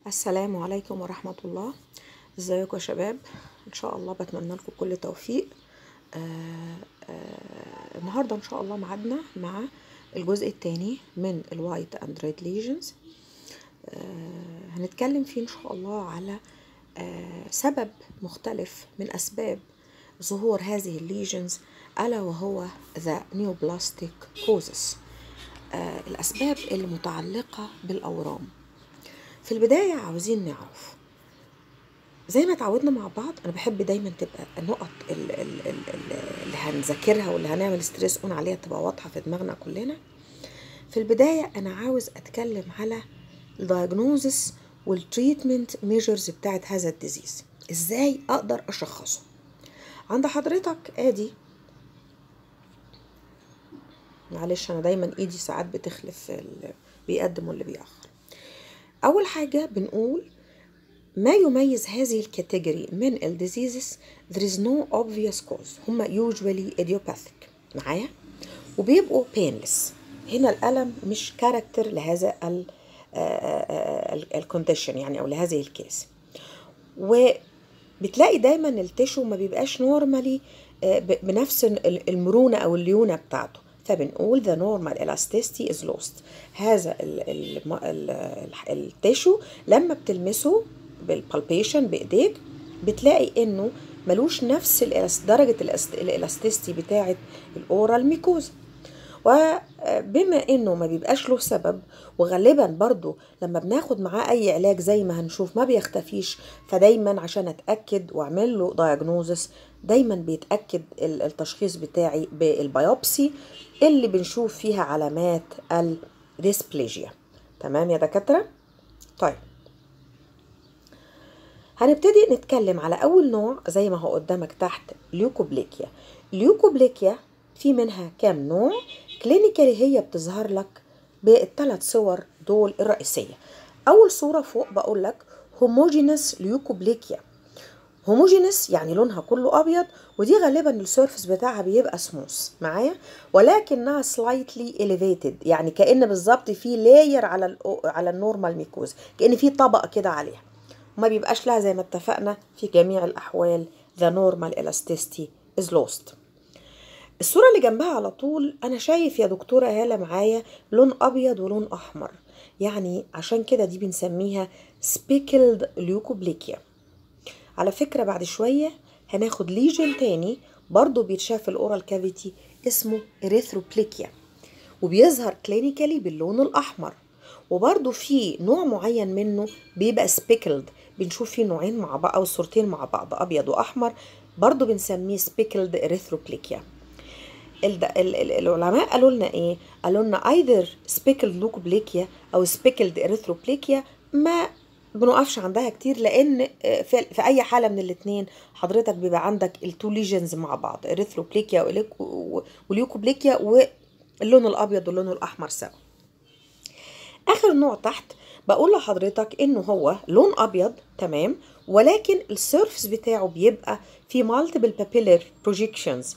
السلام عليكم ورحمة الله ازيكم يا شباب ان شاء الله بتمنى لكم كل توفيق آه آه النهارده ان شاء الله معادنا مع الجزء الثاني من الوايت اند ريد ليجنز هنتكلم فيه ان شاء الله على آه سبب مختلف من اسباب ظهور هذه الليجنز الا وهو ذا نيوبلاستيك كوزس آه الاسباب اللي متعلقه بالاورام في البداية عاوزين نعرف زي ما اتعودنا مع بعض انا بحب دايما تبقى النقط ال- ال- ال- ال- اللي هنذاكرها واللي هنعمل ستريس اون عليها تبقى واضحه في دماغنا كلنا في البدايه انا عاوز اتكلم على الدايجنوزس والتريتمنت ميجرز بتاعت هذا الديزيز ازاي اقدر اشخصه عند حضرتك ادي معلش انا دايما ايدي ساعات بتخلف في اللي بيقدم واللي بيأخر اول حاجه بنقول ما يميز هذه الكاتيجوري من الديزيزز there is no obvious cause هم usually idiopathic معايا وبيبقوا painless هنا الألم مش كاركتر لهذا الكونديشن يعني أو لهذه الكيس وبتلاقي دايما التشو ما بيبقاش نورمالي بنفس المرونة أو الليونة بتاعته فبنقول the normal elasticity is lost هذا ال ال ال التشو لما بتلمسه بالبالبيشن بايديك بتلاقي انه ملوش نفس الإلاس درجة الالاستيستي بتاعة الاورال ميكوزا وبما انه ما بيبقاش له سبب وغالبا برضو لما بناخد معاه اي علاج زي ما هنشوف ما بيختفيش فدايما عشان اتاكد واعمل له دايجنوزس دايما بيتاكد التشخيص بتاعي بالبيوبسي اللي بنشوف فيها علامات الديسبليجيا تمام يا دكاتره طيب هنبتدي نتكلم على اول نوع زي ما هو قدامك تحت ليوكوبليكيا ليوكوبليكيا في منها كام نوع كلينيكالي هي بتظهر لك بالثلاث صور دول الرئيسيه اول صوره فوق بقول لك هوموجينس ليوكوبليكيا هوموجينس يعني لونها كله ابيض ودي غالبا السيرفس بتاعها بيبقى سموث معايا ولكنها سلايتلي اليفيتد يعني كان بالظبط في لاير على ال على النورمال ميكوز كان في طبقه كده عليها وما بيبقاش لها زي ما اتفقنا في جميع الاحوال the normal elasticity is lost الصورة اللي جنبها على طول أنا شايف يا دكتورة هالة معايا لون أبيض ولون أحمر يعني عشان كده دي بنسميها speckled leukoplakia على فكرة بعد شوية هناخد ليجن تاني برضو بيتشاف في الأورال كافيتي اسمه إريثروبليكيا وبيظهر كلينيكالي باللون الأحمر وبرضو في نوع معين منه بيبقى سبيكلد بنشوف فيه نوعين مع بعض أو صورتين مع بعض أبيض وأحمر برضو بنسميه سبيكلد إريثروبليكيا العلماء قالوا لنا ايه قالوا لنا either speckled leukoplakia او speckled erythroplakia ما بنقفش عندها كتير لان في, في اي حاله من الاثنين حضرتك بيبقى عندك التو ليجنز مع بعض اريثروبليكيا وليوكوبليكيا واللون الابيض واللون الاحمر سوا اخر نوع تحت بقول لحضرتك انه هو لون ابيض تمام ولكن السيرفس بتاعه بيبقى في مالتيبل بابيلر بروجيكشنز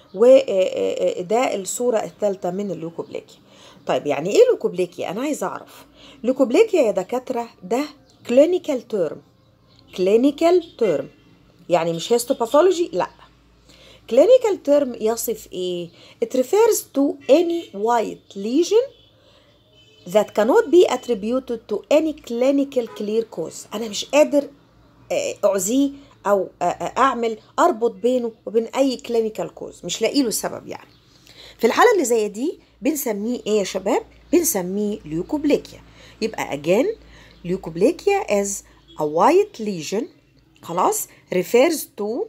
وده الصوره الثالثه من اللوكوبليكيا طيب يعني ايه لوكوبليكيا انا عايزه اعرف لوكوبليكيا يا دكاتره ده كلينيكال تيرم كلينيكال تيرم يعني مش هيستوباثولوجي لا كلينيكال تيرم يصف ايه it refers to any white lesion that cannot be attributed to any clinical clear cause انا مش قادر اعزيه او اعمل اربط بينه وبين اي كلينيكال كوز مش لاقي له سبب يعني في الحاله اللي زي دي بنسميه ايه يا شباب بنسميه ليوكوبليكيا يبقى again ليوكوبليكيا as a white lesion خلاص refers to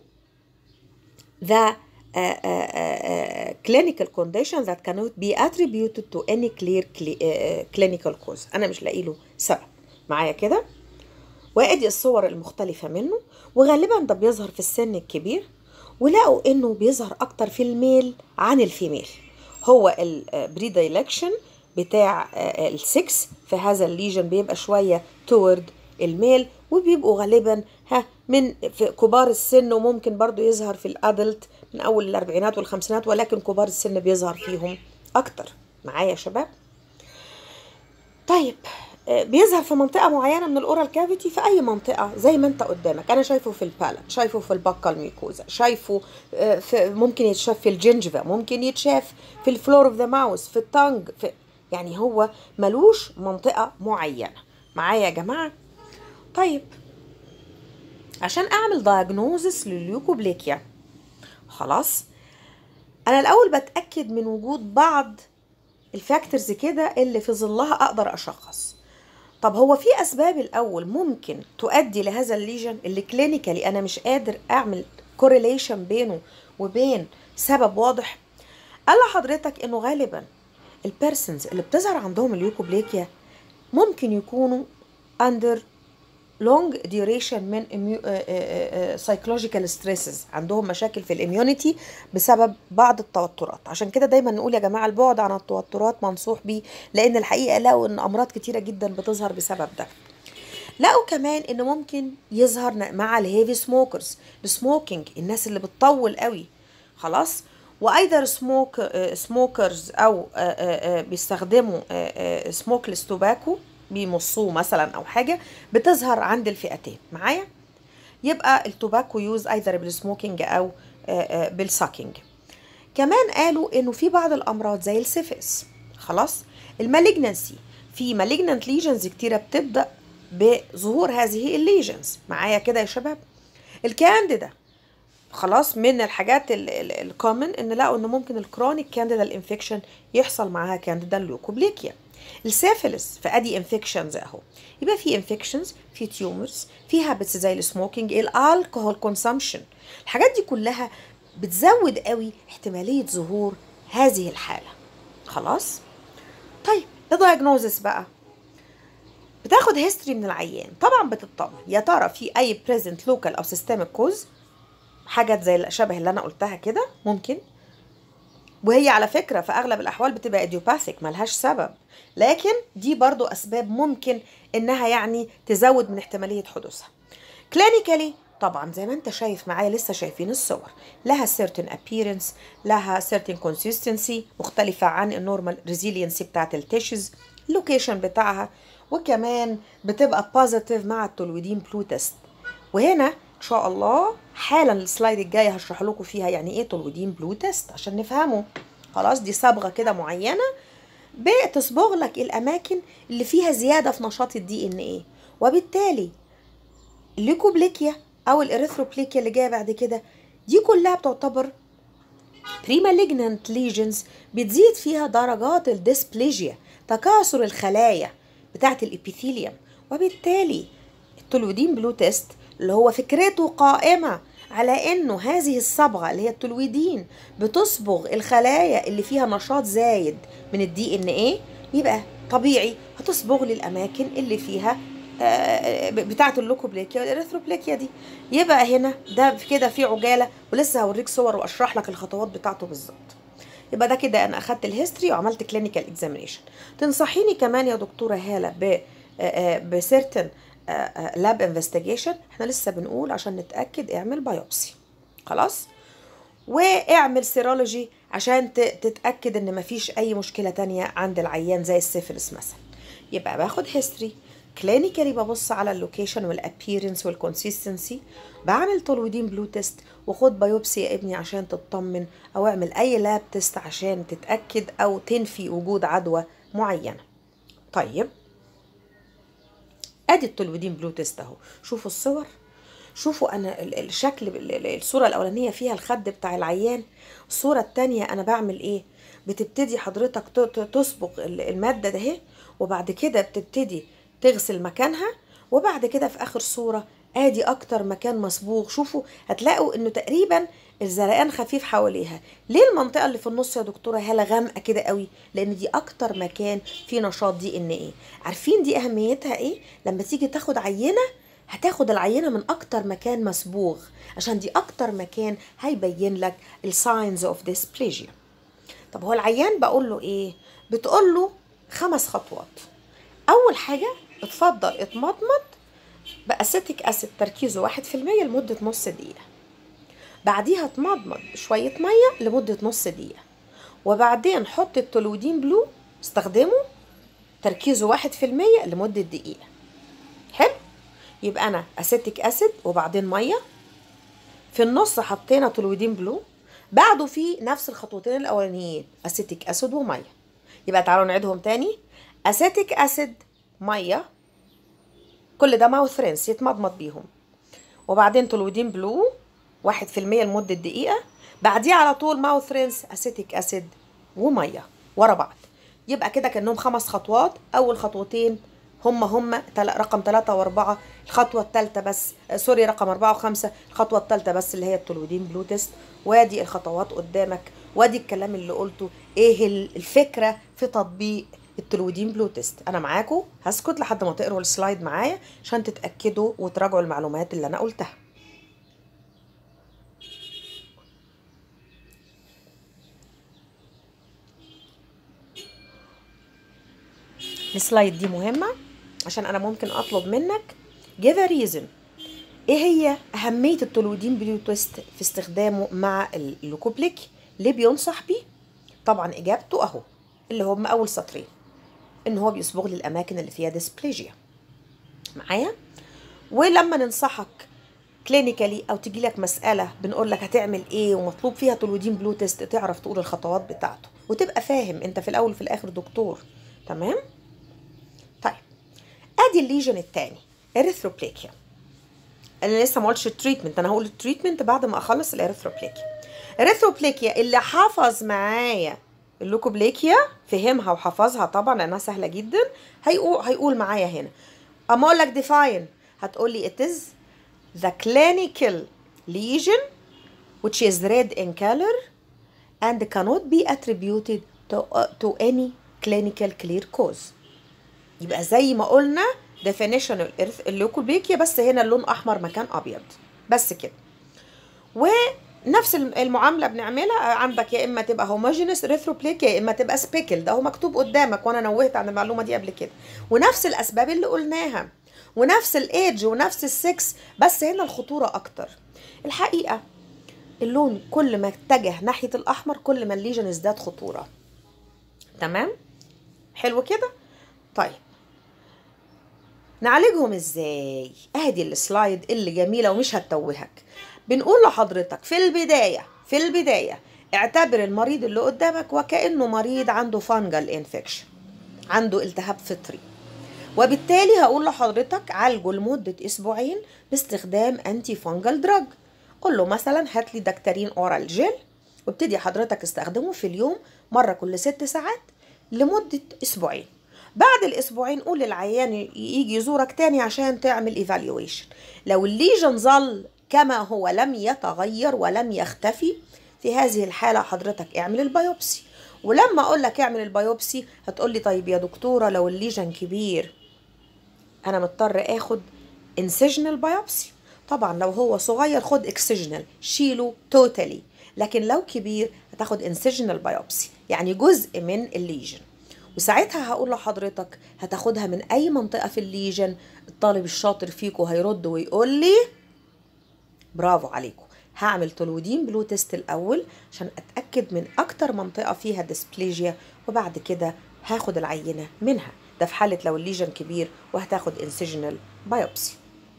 the uh, uh, uh, clinical condition that cannot be attributed to any clear clinical cause انا مش لاقي له سبب معايا كده وادي الصور المختلفة منه وغالبا ده بيظهر في السن الكبير ولقوا انه بيظهر اكتر في الميل عن الفيميل هو البريدايلكشن بتاع السكس في هذا الليجن بيبقى شوية تورد الميل وبيبقوا غالبا ها من في كبار السن وممكن برضو يظهر في الادلت من اول الاربعينات والخمسينات ولكن كبار السن بيظهر فيهم اكتر معايا يا شباب طيب آه، بيظهر في منطقة معينة من الأورال كافيتي في أي منطقة زي ما أنت قدامك أنا شايفه في البالت شايفه في البقة ميكوزا شايفه آه، في ممكن يتشاف في الجنجفا ممكن يتشاف في الفلور اوف ذا ماوس في التانج في يعني هو ملوش منطقة معينة معايا يا جماعة طيب عشان أعمل دايجنوزس للليوكوبليكيا خلاص أنا الأول بتأكد من وجود بعض الفاكتورز كده اللي في ظلها أقدر أشخص طب هو في اسباب الاول ممكن تؤدي لهذا الليجن اللي كلينيكالي انا مش قادر اعمل كورليشن بينه وبين سبب واضح قال لحضرتك انه غالبا البيرسونز اللي بتظهر عندهم اليوكوبليكيا ممكن يكونوا under long duration من psychological stresses عندهم مشاكل في الاميونيتي بسبب بعض التوترات عشان كده دايما نقول يا جماعه البعد عن التوترات منصوح بيه لان الحقيقه لقوا ان امراض كتيره جدا بتظهر بسبب ده لقوا كمان ان ممكن يظهر مع الهيفي سموكرز السموكينج الناس اللي بتطول قوي خلاص وايضا سموك سموكرز او آه، آه، آه، بيستخدموا سموكلس توباكو بيمصوه مثلا او حاجه بتظهر عند الفئتين معايا يبقى التوباكو يوز ايذر بالسموكينج او آه، آه، بالساكينج كمان قالوا انه في بعض الامراض زي السيفيس خلاص المالجنسي في مالجنانت ليجنز كتيره بتبدا بظهور هذه الليجنز معايا كده يا شباب الكانديدا خلاص من الحاجات الكومن ان لقوا ان ممكن الكرونيك كانديدا الانفكشن يحصل معاها كانديدا ليوكوبليكيا السيفلس فادي انفكشنز اهو يبقى في انفكشنز في تيومرز في هابتس زي السموكينج الالكوهول كونسامشن الحاجات دي كلها بتزود قوي احتماليه ظهور هذه الحاله خلاص طيب الدايجنوزس بقى بتاخد هيستوري من العيان طبعا بتطمن يا ترى في اي بريزنت لوكال او سيستميك كوز حاجات زي الشبه اللي انا قلتها كده ممكن وهي على فكرة في أغلب الأحوال بتبقى إديوباثيك ملهاش سبب لكن دي برضو أسباب ممكن إنها يعني تزود من احتمالية حدوثها كلينيكالي طبعا زي ما انت شايف معايا لسه شايفين الصور لها certain appearance لها certain consistency مختلفة عن النورمال resiliency بتاعت التيشز اللوكيشن بتاعها وكمان بتبقى positive مع التولويدين بلو تيست وهنا ان شاء الله حالا السلايد الجاي هشرح لكم فيها يعني ايه تولويدين بلو تيست عشان نفهمه خلاص دي صبغه كده معينه بتصبغ لك الاماكن اللي فيها زياده في نشاط الدي ان ايه وبالتالي الليكوبليكيا او الاريثروبليكيا اللي جايه بعد كده دي كلها بتعتبر بريماليجنانت ليجنز بتزيد فيها درجات الديسبليجيا تكاثر الخلايا بتاعه الابيثيليوم وبالتالي التولويدين بلو تيست اللي هو فكرته قائمة على انه هذه الصبغة اللي هي التلويدين بتصبغ الخلايا اللي فيها نشاط زايد من الدي ان ايه يبقى طبيعي هتصبغ لي الاماكن اللي فيها آه، بتاعة اللوكوبليكيا والاريثروبليكيا دي يبقى هنا ده كده في عجالة ولسه هوريك صور واشرح لك الخطوات بتاعته بالظبط يبقى ده كده انا اخدت الهيستوري وعملت كلينيكال اكزامينيشن تنصحيني كمان يا دكتوره هاله ب بسيرتن لاب انفستيجيشن احنا لسه بنقول عشان نتاكد اعمل بايوبسي خلاص واعمل سيرولوجي عشان ت- تتاكد ان مفيش اي مشكله تانية عند العيان زي السيفلس مثلا يبقى باخد هيستوري كلينيكالي ببص على اللوكيشن والابييرنس والكونسيستنسي بعمل تولويدين بلو تيست وخد بايوبسي يا ابني عشان تطمن او اعمل اي لاب تيست عشان تتاكد او تنفي وجود عدوى معينه طيب ادي التولويدين بلو تيست اهو شوفوا الصور شوفوا انا ال- الشكل ال- ال- الصوره الاولانيه فيها الخد بتاع العيان الصوره الثانيه انا بعمل ايه بتبتدي حضرتك ت- ت- تصبغ ال- الماده ده اهي وبعد كده بتبتدي تغسل مكانها وبعد كده في اخر صوره ادي اكتر مكان مصبوغ شوفوا هتلاقوا انه تقريبا الزرقان خفيف حواليها ليه المنطقه اللي في النص يا دكتوره هاله غامقه كده قوي لان دي اكتر مكان فيه نشاط دي ان ايه عارفين دي اهميتها ايه لما تيجي تاخد عينه هتاخد العينه من اكتر مكان مسبوغ عشان دي اكتر مكان هيبين لك الساينز اوف ديسبليجيا طب هو العيان بقول له ايه بتقول له خمس خطوات اول حاجه اتفضل اتمضمض باسيتيك اسيد تركيزه واحد في المية لمدة نص دقيقة بعديها تمضمض بشوية مية لمدة نص دقيقة وبعدين حط التولويدين بلو استخدمه تركيزه واحد في المية لمدة دقيقة حلو يبقى أنا أسيتيك أسيد وبعدين مية في النص حطينا تولويدين بلو بعده في نفس الخطوتين الأولانيين أسيتيك أسيد ومية يبقى تعالوا نعيدهم تاني أسيتيك أسيد مية كل ده ماوث رينس يتمضمض بيهم وبعدين تولويدين بلو واحد في المية لمدة دقيقة بعديه على طول ماوث رينس أسيتيك أسيد ومية ورا بعض يبقى كده كأنهم خمس خطوات أول خطوتين هم هم تل- رقم ثلاثة وأربعة الخطوة الثالثة بس آه، سوري رقم أربعة وخمسة الخطوة الثالثة بس اللي هي التولويدين بلو تيست وادي الخطوات قدامك وادي الكلام اللي قلته ايه ال- الفكرة في تطبيق التولويدين بلو تيست انا معاكم هسكت لحد ما تقروا السلايد معايا عشان تتأكدوا وتراجعوا المعلومات اللي انا قلتها السلايد دي مهمة عشان أنا ممكن أطلب منك give a reason إيه هي أهمية التولويدين بلو تويست في استخدامه مع اللوكوبليك ليه بينصح بيه طبعا إجابته أهو اللي هم أول سطرين إن هو بيصبغ لي الأماكن اللي فيها ديسبليجيا معايا ولما ننصحك كلينيكالي او تجي لك مساله بنقول لك هتعمل ايه ومطلوب فيها تولويدين بلو تيست تعرف تقول الخطوات بتاعته وتبقى فاهم انت في الاول وفي الاخر دكتور تمام طيب ادي الليجن الثاني اريثروبليكيا انا لسه ما قلتش التريتمنت انا هقول التريتمنت بعد ما اخلص الاريثروبليكيا اريثروبليكيا اللي حفظ معايا اللوكوبليكيا فهمها وحفظها طبعا لانها سهله جدا هيقول هيقول معايا هنا اما اقول لك ديفاين هتقول لي it is the clinical lesion which is red in color and cannot be attributed to, to any clinical clear cause يبقى زي ما قلنا definition اللوكوبليكيا بس هنا اللون احمر مكان ابيض بس كده ونفس المعامله بنعملها عندك يا اما تبقى هوموجينس ريثروبليكيا يا اما تبقى سبيكل ده هو مكتوب قدامك وانا نوهت عن المعلومه دي قبل كده ونفس الاسباب اللي قلناها ونفس الايدج ونفس السكس بس هنا الخطوره اكتر الحقيقه اللون كل ما اتجه ناحيه الاحمر كل ما الليجن ازداد خطوره تمام حلو كده طيب نعالجهم ازاي ادي السلايد اللي جميله ومش هتتوهك بنقول لحضرتك في البدايه في البدايه اعتبر المريض اللي قدامك وكانه مريض عنده فانجل انفكشن عنده التهاب فطري وبالتالي هقول لحضرتك عالجه لمدة أسبوعين باستخدام أنتي فانجل دراج قول له مثلا هات لي دكتورين أورال جيل وابتدي حضرتك استخدمه في اليوم مرة كل ست ساعات لمدة أسبوعين بعد الأسبوعين قول للعيان يجي يزورك تاني عشان تعمل ايفالويشن لو الليجن ظل كما هو لم يتغير ولم يختفي في هذه الحالة حضرتك اعمل البيوبسي ولما اقول لك اعمل البيوبسي هتقول لي طيب يا دكتوره لو الليجن كبير انا مضطر اخد انسجنال بايوبسي طبعا لو هو صغير خد اكسجنال شيله توتالي لكن لو كبير هتاخد انسجنال بايوبسي يعني جزء من الليجن وساعتها هقول لحضرتك هتاخدها من اي منطقه في الليجن الطالب الشاطر فيكو هيرد ويقول لي برافو عليكم هعمل تولودين بلو تيست الاول عشان اتاكد من اكتر منطقه فيها ديسبليجيا وبعد كده هاخد العينه منها ده في حاله لو الليجن كبير وهتاخد انسجنال بايوبسي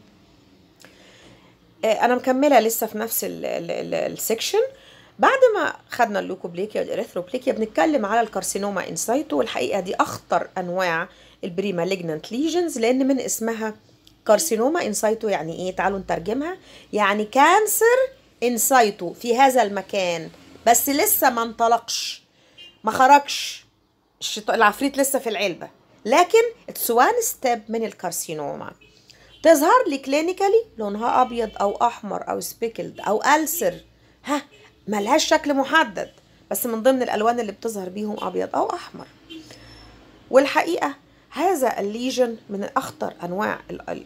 انا مكمله لسه في نفس السكشن بعد ما خدنا اللوكوبليكيا والاريثروبليكيا بنتكلم على الكارسينوما انسايتو والحقيقه دي اخطر انواع البري مالجنانت ليجنز لان من اسمها كارسينوما انسايتو يعني ايه تعالوا نترجمها يعني كانسر انسايتو في هذا المكان بس لسه ما انطلقش ما خرجش العفريت لسه في العلبه لكن اتس وان ستيب من الكارسينوما تظهر لي كلينيكالي لونها ابيض او احمر او سبيكلد او ألسر ها ملهاش شكل محدد بس من ضمن الالوان اللي بتظهر بيهم ابيض او احمر والحقيقه هذا الليجن من اخطر انواع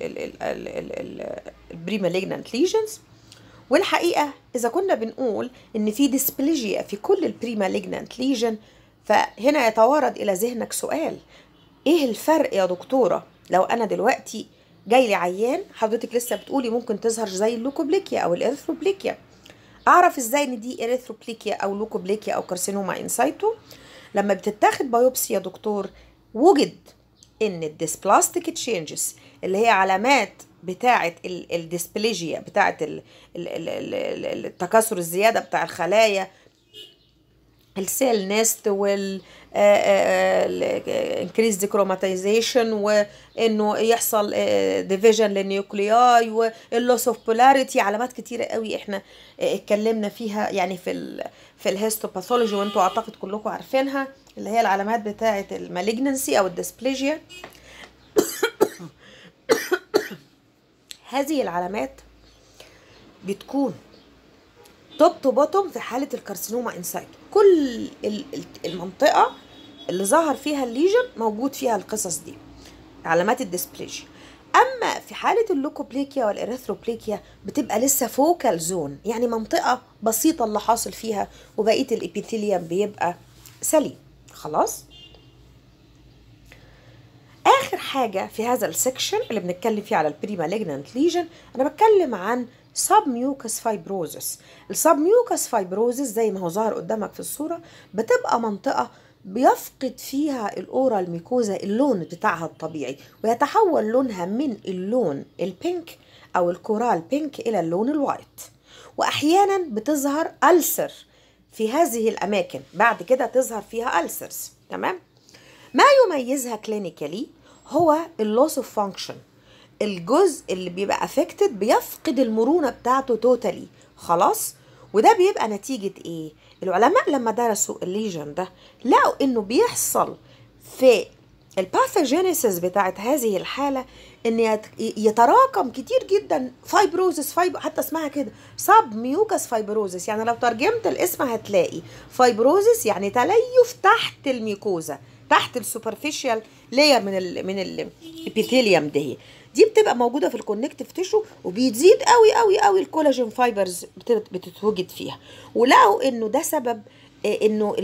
البري مالجنانت ليجنز والحقيقه اذا كنا بنقول ان في ديسبليجيا في كل البري مالجنانت ليجن فهنا يتوارد الى ذهنك سؤال ايه الفرق يا دكتوره لو انا دلوقتي جاي لي عيان حضرتك لسه بتقولي ممكن تظهر زي اللوكوبليكيا او الاريثروبليكيا اعرف ازاي ان دي اريثروبليكيا او لوكوبليكيا او كارسينوما انسايتو لما بتتاخد بايوبسي يا دكتور وجد ان الديسبلاستيك تشينجز اللي هي علامات بتاعه الديسبليجيا بتاعه ال- ال- ال- ال- التكاثر الزياده بتاع الخلايا السيل نست وال انكريز ديكروماتيزيشن وانه يحصل ديفيجن للنيوكلياي واللوس اوف بولاريتي علامات كتيره قوي احنا آه، اتكلمنا فيها يعني في ال في الهيستوباثولوجي وانتوا اعتقد كلكم عارفينها اللي هي العلامات بتاعه المالجنسي او الديسبليجيا هذه العلامات بتكون توب تو بوتوم في حاله الكارسينوما انسايت كل ال- ال- المنطقه اللي ظهر فيها الليجن موجود فيها القصص دي علامات الديسبليجيا اما في حاله اللوكوبليكيا والاريثروبليكيا بتبقى لسه فوكال زون يعني منطقه بسيطه اللي حاصل فيها وبقيه الابيثيليوم بيبقى سليم خلاص اخر حاجه في هذا السكشن اللي بنتكلم فيه على البري مالجنانت ليجن انا بتكلم عن سب ميوكس فايبروزس السب ميوكس فايبروزس زي ما هو ظاهر قدامك في الصوره بتبقى منطقه بيفقد فيها الاورال ميكوزا اللون بتاعها الطبيعي ويتحول لونها من اللون البينك او الكورال بينك الى اللون الوايت واحيانا بتظهر ألسر في هذه الاماكن بعد كده تظهر فيها ألسرز تمام ما يميزها كلينيكالي هو اللوس اوف فانكشن الجزء اللي بيبقى افكتد بيفقد المرونه بتاعته توتالي خلاص وده بيبقى نتيجه ايه العلماء لما درسوا الليجن ده لقوا انه بيحصل في الباثوجينيسيس بتاعت هذه الحاله ان يت- يتراكم كتير جدا فايبروزس فايب حتى اسمها كده سب ميوكس فايبروزس يعني لو ترجمت الاسم هتلاقي فايبروزس يعني تليف تحت الميكوزا تحت السوبرفيشال لاير من ال من الابيثيليوم ده دي بتبقى موجوده في الكونكتيف تيشو وبيزيد قوي قوي قوي الكولاجين فايبرز بت- بتتوجد فيها ولقوا انه ده سبب آه، انه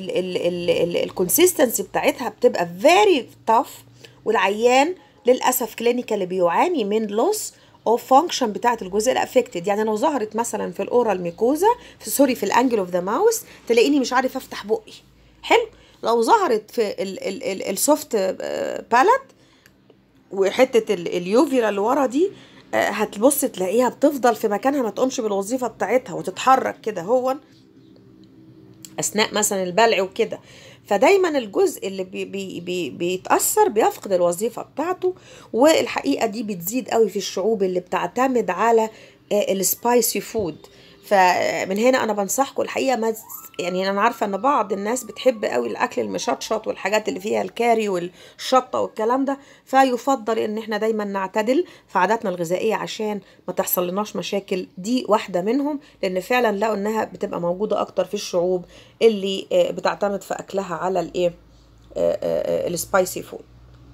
الكونسيستنسي بتاعتها بتبقى فيري تاف والعيان للاسف كلينيكال بيعاني من لوس اوف فانكشن بتاعت الجزء الافكتد يعني لو ظهرت مثلا في الاورال ميكوزا في سوري في الانجل اوف ذا ماوس تلاقيني مش عارف افتح بقي حلو لو ظهرت في السوفت بالات وحته ال- اليوفيرا اللي ورا دي آه، هتبص تلاقيها بتفضل في مكانها ما تقومش بالوظيفه بتاعتها وتتحرك كده هو اثناء مثلا البلع وكده فدايما الجزء اللي بي بي بي بيتاثر بيفقد الوظيفه بتاعته والحقيقه دي بتزيد قوي في الشعوب اللي بتعتمد على السبايسي فود فمن هنا انا بنصحكم الحقيقه ما يعني انا عارفه ان بعض الناس بتحب قوي الاكل المشطشط والحاجات اللي فيها الكاري والشطه والكلام ده فيفضل ان احنا دايما نعتدل في عاداتنا الغذائيه عشان ما تحصل لناش مشاكل دي واحده منهم لان فعلا لقوا انها بتبقى موجوده اكتر في الشعوب اللي آه، بتعتمد في اكلها على الايه السبايسي فود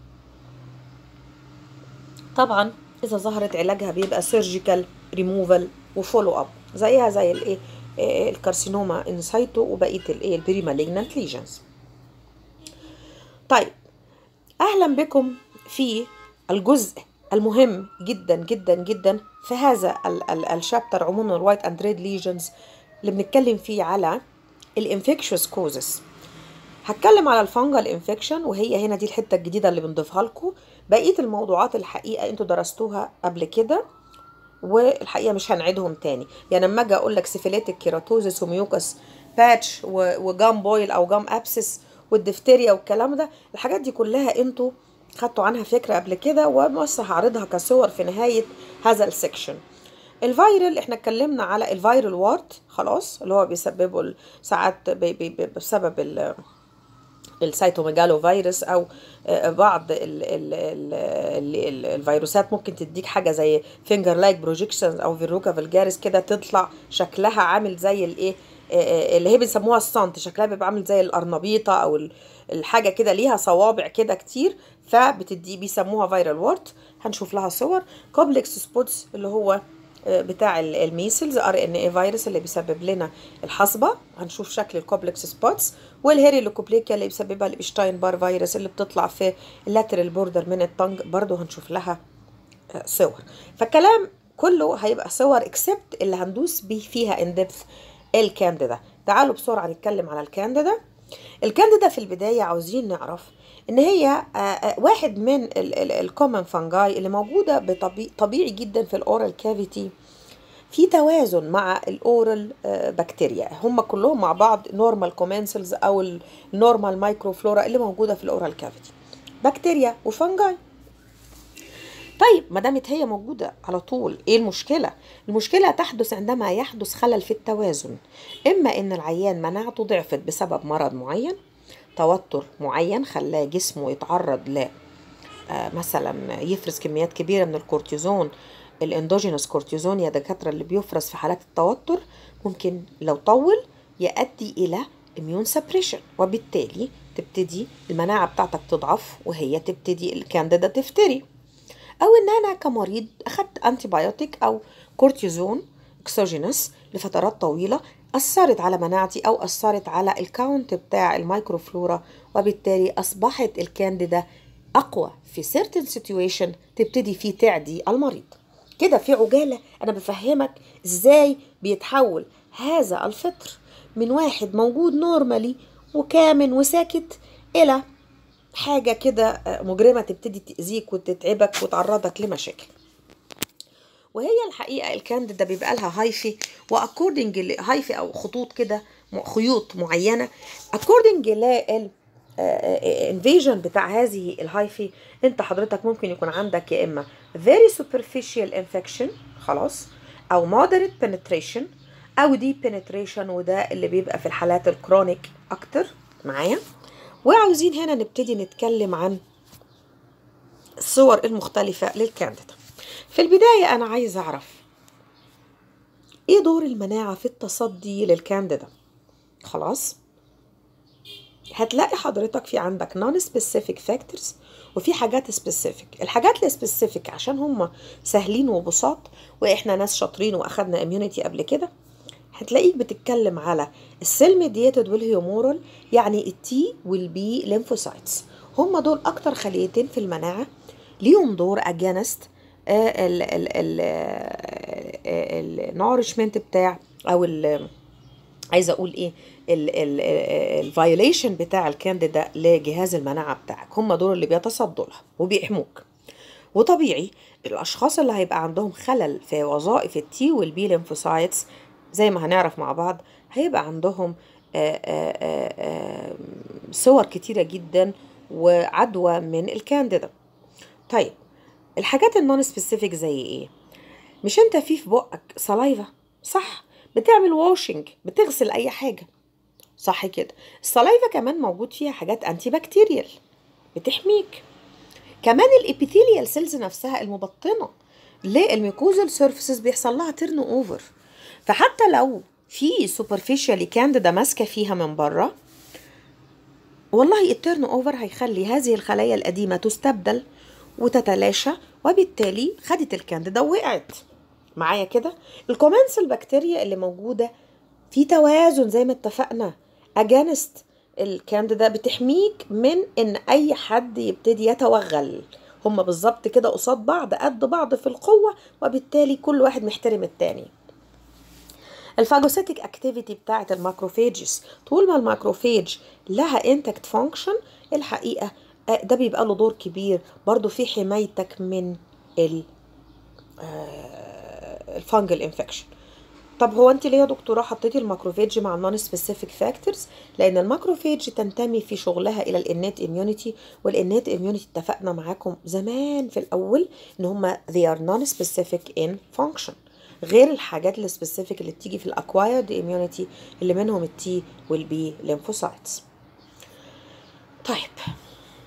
طبعا اذا ظهرت علاجها بيبقى سيرجيكال ريموفال وفولو اب زيها زي الايه آه، الكارسينوما انسايتو وبقيه الايه البري مالجنانت ليجنز طيب اهلا بكم في الجزء المهم جدا جدا جدا في هذا ال- ال- الشابتر عموما الوايت اند ريد ليجنز اللي بنتكلم فيه على الانفكشوس كوزز هتكلم على الفانجل انفكشن وهي هنا دي الحته الجديده اللي بنضيفها لكم بقيه الموضوعات الحقيقه انتوا درستوها قبل كده والحقيقه مش هنعيدهم تاني يعني لما اجي اقول لك سيفيليتك كيراتوزس وميوكس باتش و- وجام بويل او جام ابسس والدفتيريا والكلام ده الحاجات دي كلها انتوا خدتوا عنها فكره قبل كده وبس هعرضها كصور في نهايه هذا السكشن الفيرال احنا اتكلمنا على الفيرال وارد خلاص اللي هو بيسببه ال- ساعات بي- بي- بي- بسبب ال السيتوميجالو فيروس او آه، بعض ال ال ال ال ال الفيروسات ممكن تديك حاجه زي فينجر لايك بروجيكشنز او فيروكا فيلجاريس كده تطلع شكلها عامل زي الايه آه، آه، اللي هي بنسموها الصنت شكلها بيبقى عامل زي القرنبيطه او ال- الحاجه كده ليها صوابع كده كتير فبتدي بيسموها فيرال وورت هنشوف لها صور كومبلكس سبوتس اللي هو آه، بتاع ال- الميسلز ار ان اي فيروس اللي بيسبب لنا الحصبه هنشوف شكل الكومبلكس سبوتس والهيري لوكوبليكيا اللي بيسببها الابشتاين بار فيروس اللي بتطلع في اللاترال بوردر من الطنج برضو هنشوف لها آه، صور فالكلام كله هيبقى صور اكسبت اللي هندوس بيه فيها ان ديبث الكانديدا تعالوا بسرعه نتكلم على الكانديدا الكانديدا في البدايه عاوزين نعرف ان هي آه، آه، واحد من الكومن فانجاي اللي موجوده بطبيعي طبيعي جدا في الاورال كافيتي في توازن مع الاورال بكتيريا هم كلهم مع بعض نورمال كومنسلز او النورمال مايكروفلورا اللي موجوده في الاورال كافيتي بكتيريا وفانجاي طيب ما دامت هي موجوده على طول ايه المشكله المشكله تحدث عندما يحدث خلل في التوازن اما ان العيان مناعته ضعفت بسبب مرض معين توتر معين خلاه جسمه يتعرض ل آه، مثلا يفرز كميات كبيره من الكورتيزون الاندوجينوس كورتيزون يا دكاتره اللي بيفرز في حالات التوتر ممكن لو طول يؤدي الى اميون سبريشن وبالتالي تبتدي المناعه بتاعتك تضعف وهي تبتدي الكانديدا تفتري او ان انا كمريض اخدت انتي بايوتيك او كورتيزون اكسوجينوس لفترات طويله اثرت على مناعتي او اثرت على الكاونت بتاع الميكروفلورا وبالتالي اصبحت الكانديدا اقوى في certain situation تبتدي فيه تعدي المريض كده في عجاله انا بفهمك ازاي بيتحول هذا الفطر من واحد موجود نورمالي وكامن وساكت الى حاجه كده مجرمه تبتدي تاذيك وتتعبك وتعرضك لمشاكل وهي الحقيقه الكانديدا بيبقى لها هايفي واكوردنج هايفي او خطوط كده م- خيوط معينه اكوردنج لل انفيجن بتاع هذه الهايفي انت حضرتك ممكن يكون عندك يا اما very superficial infection خلاص او moderate penetration او deep penetration وده اللي بيبقى في الحالات الكرونيك اكتر معايا وعاوزين هنا نبتدي نتكلم عن الصور المختلفة للكانديدا في البداية أنا عايز أعرف إيه دور المناعة في التصدي للكانديدا خلاص هتلاقي حضرتك في عندك نون سبيسيفيك فاكتورز وفي حاجات سبيسيفيك الحاجات السبيسيفيك عشان هم سهلين وبساط واحنا ناس شاطرين واخدنا اميونيتي قبل كده هتلاقيك بتتكلم على السيل ميديتد والهيومورال يعني التي والبي ليمفوسايتس هم دول اكتر خليتين في المناعه ليهم دور اجانست النورشمنت بتاع او ال عايزه اقول ايه الفايوليشن بتاع الكانديدا لجهاز المناعه بتاعك هم دول اللي بيتصدوا لها وبيحموك وطبيعي الاشخاص اللي هيبقى عندهم خلل في وظائف التي والبي ليمفوسايتس زي ما هنعرف مع بعض هيبقى عندهم آآ آآ صور كتيره جدا وعدوى من الكانديدا طيب الحاجات النون سبيسيفيك زي ايه مش انت في في بقك سلايفا صح بتعمل واشنج بتغسل اي حاجه صح كده السلايفا كمان موجود فيها حاجات انتي بكتيريال بتحميك كمان الابيثيليال سيلز نفسها المبطنه للميكوزال سيرفيسز بيحصل لها تيرن اوفر فحتى لو في سوبرفيشالي كانديدا ماسكه فيها من بره والله التيرن اوفر هيخلي هذه الخلايا القديمه تستبدل وتتلاشى وبالتالي خدت الكانديدا ووقعت معايا كده الكومنسل بكتيريا اللي موجوده في توازن زي ما اتفقنا اجانست الكانديدا بتحميك من ان اي حد يبتدي يتوغل هما بالظبط كده قصاد بعض قد بعض في القوه وبالتالي كل واحد محترم التاني الفاجوسيتك اكتيفيتي بتاعه الماكروفيجز طول ما الماكروفيج لها انتكت فانكشن الحقيقه ده بيبقى له دور كبير برضو في حمايتك من ال الفانجل انفكشن طب هو انت ليه يا دكتوره حطيتي الماكروفيج مع النون سبيسيفيك فاكتورز لان الماكروفيج تنتمي في شغلها الى الانيت اميونيتي والانيت اميونيتي اتفقنا معاكم زمان في الاول ان هم they are non specific in function غير الحاجات السبيسيفيك اللي بتيجي في الاكوايرد اميونيتي اللي منهم التي والبي ليمفوسايتس طيب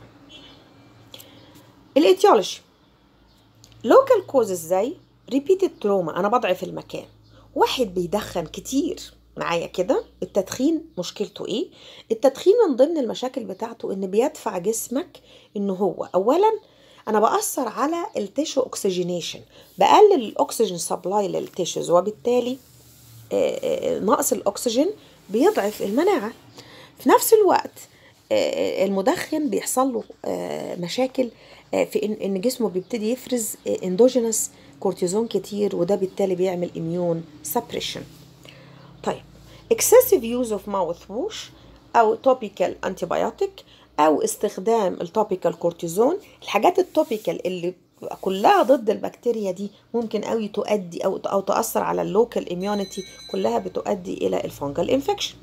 الايتيولوجي لوكال كوزز زي ريبيتد تروما انا بضعف المكان واحد بيدخن كتير معايا كده التدخين مشكلته ايه التدخين من ضمن المشاكل بتاعته ان بيدفع جسمك ان هو اولا انا باثر على التيشو اوكسجينيشن بقلل الاكسجين سبلاي للتيشوز وبالتالي نقص الاكسجين بيضعف المناعه في نفس الوقت المدخن بيحصل له مشاكل في ان ان جسمه بيبتدي يفرز اندوجينس كورتيزون كتير وده بالتالي بيعمل اميون سبريشن طيب excessive use of mouth wash او topical antibiotic او استخدام التوبيكال كورتيزون الحاجات التوبيكال اللي كلها ضد البكتيريا دي ممكن قوي تؤدي او او تاثر على اللوكال اميونيتي كلها بتؤدي الى الفنجل انفكشن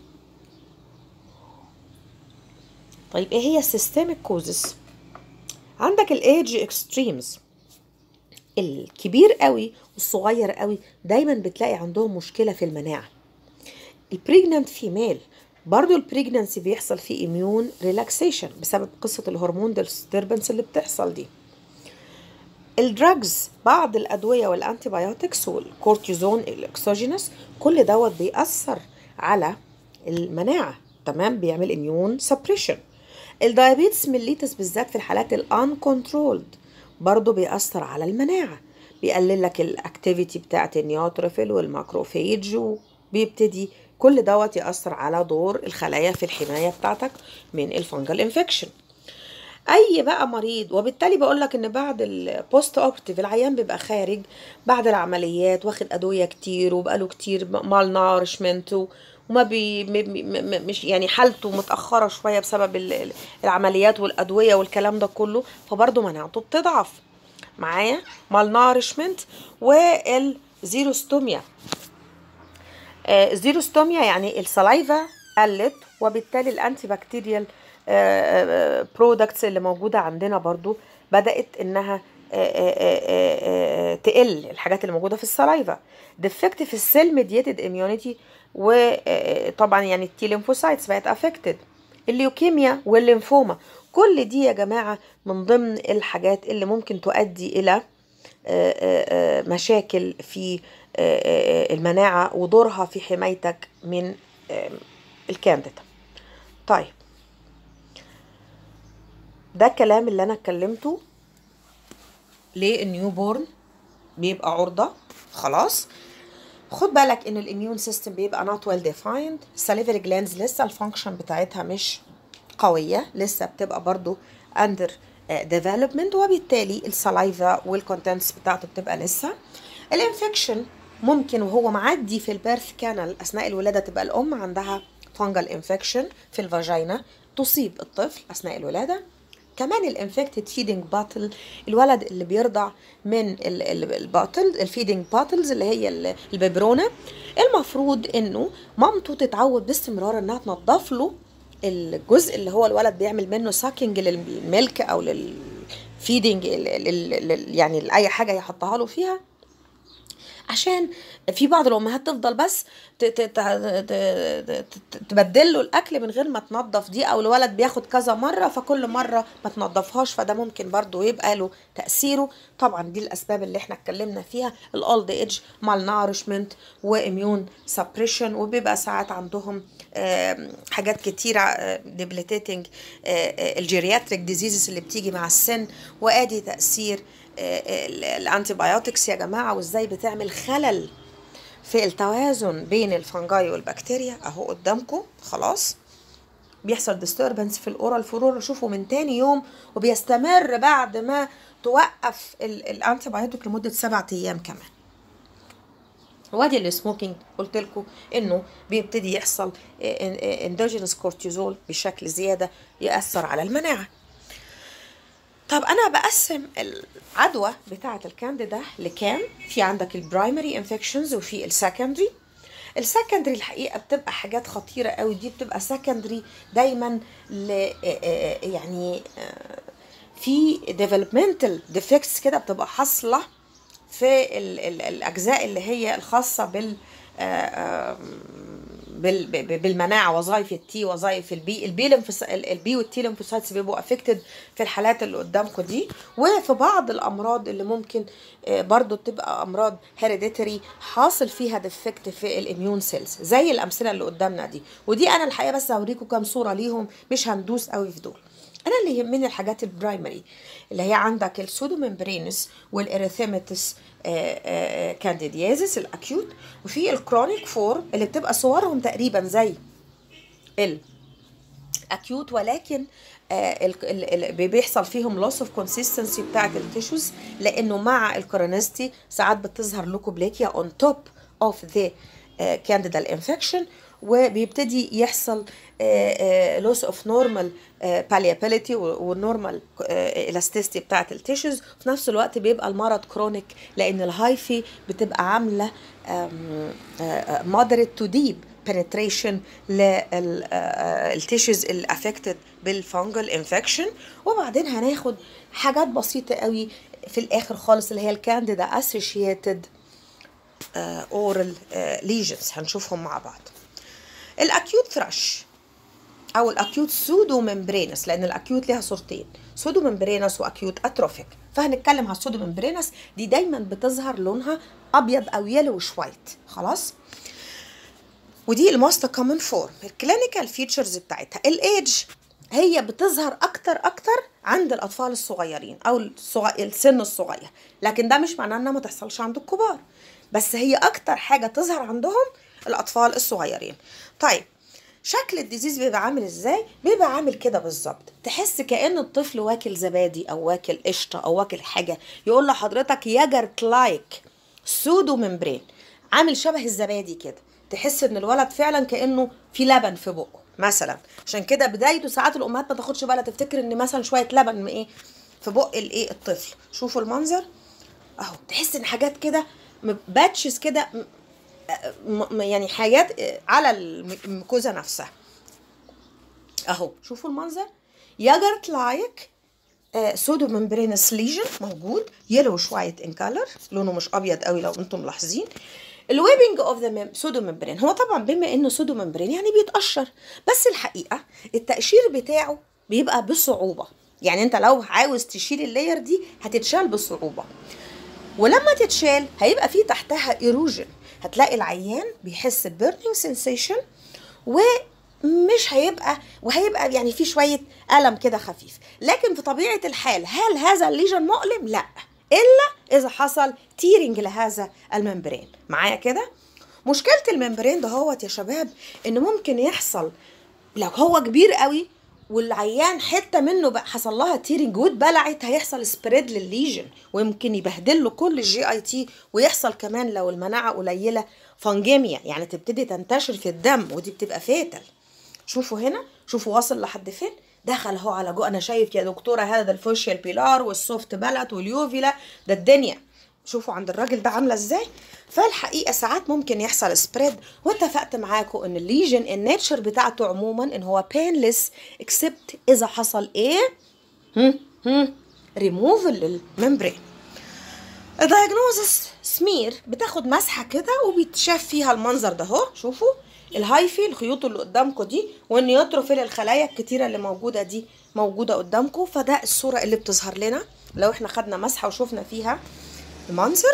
طيب ايه هي السيستميك كوزز عندك الايدج اكستريمز الكبير قوي والصغير قوي دايما بتلاقي عندهم مشكله في المناعه البريجنانت فيميل برضو البريجنانسي بيحصل فيه اميون ريلاكسيشن بسبب قصه الهرمون ديستربنس اللي بتحصل دي الدراجز بعض الادويه والانتيبيوتكس والكورتيزون الاكسوجينس كل دوت بيأثر على المناعه تمام بيعمل اميون سبريشن الدايابيتس ميليتس بالذات في الحالات الان كنترولد برضه بيأثر على المناعه بيقلل لك الاكتيفيتي بتاعت النيوتروفيل والماكروفيج وبيبتدي كل دوت يأثر على دور الخلايا في الحمايه بتاعتك من الفنجل انفكشن اي بقى مريض وبالتالي بقول لك ان بعد البوست اوبرتيف العيان بيبقى خارج بعد العمليات واخد ادويه كتير وبقاله كتير مال نارشمنت وما بي مش يعني حالته متاخره شويه بسبب العمليات والادويه والكلام ده كله فبرضه مناعته بتضعف معايا مال نارشمنت والزيروستوميا الزيروستوميا يعني السلايفا قلت وبالتالي الانتي بكتيريال برودكتس اللي موجودة عندنا برضو بدأت انها تقل الحاجات اللي موجودة في السلايفا ديفكت في السيل ميديتد اميونيتي وطبعا يعني التي ليمفوسايتس بقت افكتد الليوكيميا والليمفوما كل دي يا جماعة من ضمن الحاجات اللي ممكن تؤدي إلى مشاكل في المناعة ودورها في حمايتك من الكانديدا طيب ده الكلام اللي انا اتكلمته للنيو بورن بيبقى عرضه خلاص خد بالك ان الاميون سيستم بيبقى not well defined salivary glands لسه الفانكشن بتاعتها مش قويه لسه بتبقى برضو under development وبالتالي السلايفا والكونتنتس بتاعته بتبقى لسه الانفكشن ممكن وهو معدي في البيرث كانال اثناء الولاده تبقى الام عندها فانجل انفكشن في الفاجينا تصيب الطفل اثناء الولاده كمان الانفكتد فيدنج باتل الولد اللي بيرضع من الباتل الفيدنج باتلز اللي هي الببرونه المفروض انه مامته تتعود باستمرار انها تنظف له الجزء اللي هو الولد بيعمل منه ساكينج للميلك او للفيدنج يعني لاي حاجه يحطها له فيها عشان في بعض الامهات تفضل بس تبدل له الاكل من غير ما تنظف دي او الولد بياخد كذا مره فكل مره ما تنظفهاش فده ممكن برضو يبقى له تاثيره طبعا دي الاسباب اللي احنا اتكلمنا فيها الاولد ايدج مال نارشمنت واميون سبريشن وبيبقى ساعات عندهم حاجات كتيرة ديبليتيتنج الجيرياتريك ديزيزز اللي بتيجي مع السن وادي تاثير الانتي بايوتكس يا جماعه وازاي بتعمل خلل في التوازن بين الفنجاي والبكتيريا اهو قدامكم خلاص بيحصل ديستربنس في الاورال فلورا شوفوا من تاني يوم وبيستمر بعد ما توقف الانتي بايوتيك لمده سبعة ايام كمان وادي السموكينج قلت لكم انه بيبتدي يحصل اندوجينس كورتيزول بشكل زياده ياثر على المناعه طب انا بقسم العدوى بتاعه الكانديدا لكام في عندك البرايمري انفكشنز وفي السكندري السكندري الحقيقه بتبقى حاجات خطيره قوي دي بتبقى سكندري دايما ل يعني في ديفلوبمنتال ديفكتس كده بتبقى حاصله في ال ال الاجزاء اللي هي الخاصه بال بالمناعه وظائف التي وظائف البي البي البي والتي ليمفوسايتس بيبقوا افكتد في الحالات اللي قدامكم دي وفي بعض الامراض اللي ممكن برضو تبقى امراض هيريديتري حاصل فيها ديفكت في الاميون سيلز زي الامثله اللي قدامنا دي ودي انا الحقيقه بس هوريكم كام صوره ليهم مش هندوس قوي في دول انا اللي يهمني الحاجات البرايمري اللي هي عندك السودو ممبرينس والاريثيماتس كانديديازيس الاكيوت وفي الكرونيك فور اللي بتبقى صورهم تقريبا زي الاكيوت ولكن بيحصل فيهم لوس اوف كونسيستنسي بتاعه التيشوز لانه مع الكورونستي ساعات بتظهر لوكوبليكيا اون توب اوف ذا كانديدا انفكشن وبيبتدي يحصل لوس اوف نورمال باليابيليتي والنورمال الاستيستي بتاعت التيشوز في نفس الوقت بيبقى المرض كرونيك لان الهايفي بتبقى عامله مودريت تو ديب penetration للتيشوز اللي affected بالفانجل انفكشن وبعدين هناخد حاجات بسيطه قوي في الاخر خالص اللي هي الكانديدا اسوشيتد اورال ليجنز هنشوفهم مع بعض الاكيوت ثرش او الاكيوت سودو ممبرينس لان الاكيوت ليها صورتين سودو ممبرينس واكيوت اتروفيك فهنتكلم على السودو ممبرينس دي دايما بتظهر لونها ابيض او يلو وايت خلاص ودي الموست كومن فورم الكلينيكال فيتشرز بتاعتها الايدج هي بتظهر اكتر اكتر عند الاطفال الصغيرين او الصغ... السن الصغير لكن ده مش معناه انها ما تحصلش عند الكبار بس هي اكتر حاجه تظهر عندهم الاطفال الصغيرين طيب شكل الديزيز بيبقى عامل ازاي بيبقى عامل كده بالظبط تحس كان الطفل واكل زبادي او واكل قشطه او واكل حاجه يقول لحضرتك يجرت لايك سودو ممبرين عامل شبه الزبادي كده تحس ان الولد فعلا كانه في لبن في بقه مثلا عشان كده بدايته ساعات الامهات ما تاخدش بالها تفتكر ان مثلا شويه لبن من ايه في بق الايه الطفل شوفوا المنظر اهو تحس ان حاجات كده باتشز كده يعني حاجات على الميكوزا نفسها اهو شوفوا المنظر يجرت لايك سودو ممبرينس ليجن موجود يلو وايت ان كلر لونه مش ابيض قوي لو انتم ملاحظين الويبنج اوف ذا سودو ممبرين هو طبعا بما انه سودو ممبرين يعني بيتقشر بس الحقيقه التقشير بتاعه بيبقى بصعوبه يعني انت لو عاوز تشيل اللاير دي هتتشال بصعوبه ولما تتشال هيبقى في تحتها ايروجن هتلاقي العيان بيحس بيرنينج سensation ومش هيبقى وهيبقى يعني في شويه الم كده خفيف لكن في طبيعه الحال هل هذا الليجن مؤلم لا الا اذا حصل تيرنج لهذا الممبرين معايا كده مشكله الممبرين دهوت يا شباب ان ممكن يحصل لو هو كبير قوي والعيان حته منه بقى حصل لها تيرنج واتبلعت هيحصل سبريد للليجن ويمكن يبهدل له كل الجي اي تي ويحصل كمان لو المناعه قليله فانجيميا يعني تبتدي تنتشر في الدم ودي بتبقى فاتل شوفوا هنا شوفوا واصل لحد فين دخل اهو على جو انا شايف يا دكتوره هذا الفوشيال بيلار والسوفت بلت واليوفيلا ده الدنيا شوفوا عند الراجل ده عامله ازاي فالحقيقه ساعات ممكن يحصل سبريد واتفقت معاكم ان الليجن الناتشر بتاعته عموما ان هو بينلس اكسبت اذا حصل ايه هم هم ريموفل للممبرين الدايجنوزس سمير بتاخد مسحه كده وبيتشاف فيها المنظر ده اهو شوفوا الهايفي الخيوط اللي قدامكم دي والنيوتروفيل الخلايا الكتيره اللي موجوده دي موجوده قدامكم فده الصوره اللي بتظهر لنا لو احنا خدنا مسحه وشوفنا فيها المنظر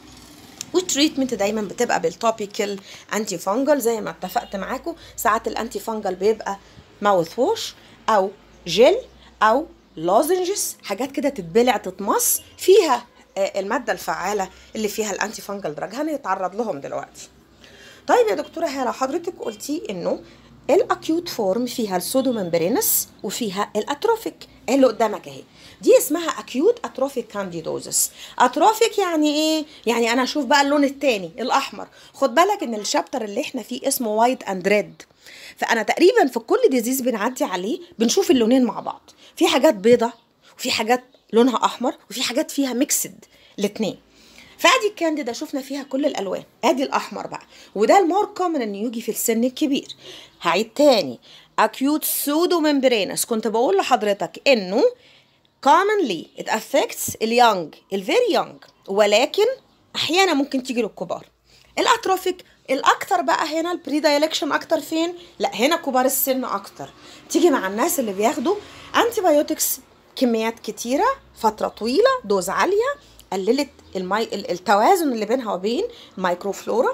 والتريتمنت دايما بتبقى بالتوبيكال انتي فانجل زي ما اتفقت معاكم ساعات الانتي فانجل بيبقى ماوث ووش او جل او لوزنجز حاجات كده تتبلع تتمص فيها الماده الفعاله اللي فيها الانتي فانجل دراج هنتعرض لهم دلوقتي طيب يا دكتوره هاله حضرتك قلتي انه الاكيوت فورم فيها السودو ممبرينس وفيها الاتروفيك اللي قدامك اهي دي اسمها اكيوت اتروفيك كانديدوزس اتروفيك يعني ايه يعني انا اشوف بقى اللون التاني الاحمر خد بالك ان الشابتر اللي احنا فيه اسمه وايت اند ريد فانا تقريبا في كل ديزيز بنعدي عليه بنشوف اللونين مع بعض في حاجات بيضة وفي حاجات لونها احمر وفي حاجات فيها ميكسد الاثنين فادي الكانديدا شفنا فيها كل الالوان ادي الاحمر بقى وده المور كومن انه يجي في السن الكبير هعيد تاني اكيوت سودو ممبرينس كنت بقول لحضرتك انه commonly it affects اليونج الفيري يونج ولكن احيانا ممكن تيجي للكبار الاتروفيك الاكتر بقى هنا البري دايلكشن اكتر فين لا هنا كبار السن اكتر تيجي مع الناس اللي بياخدوا انتي بايوتكس كميات كتيره فتره طويله دوز عاليه قللت المي... التوازن اللي بينها وبين المايكروفلورا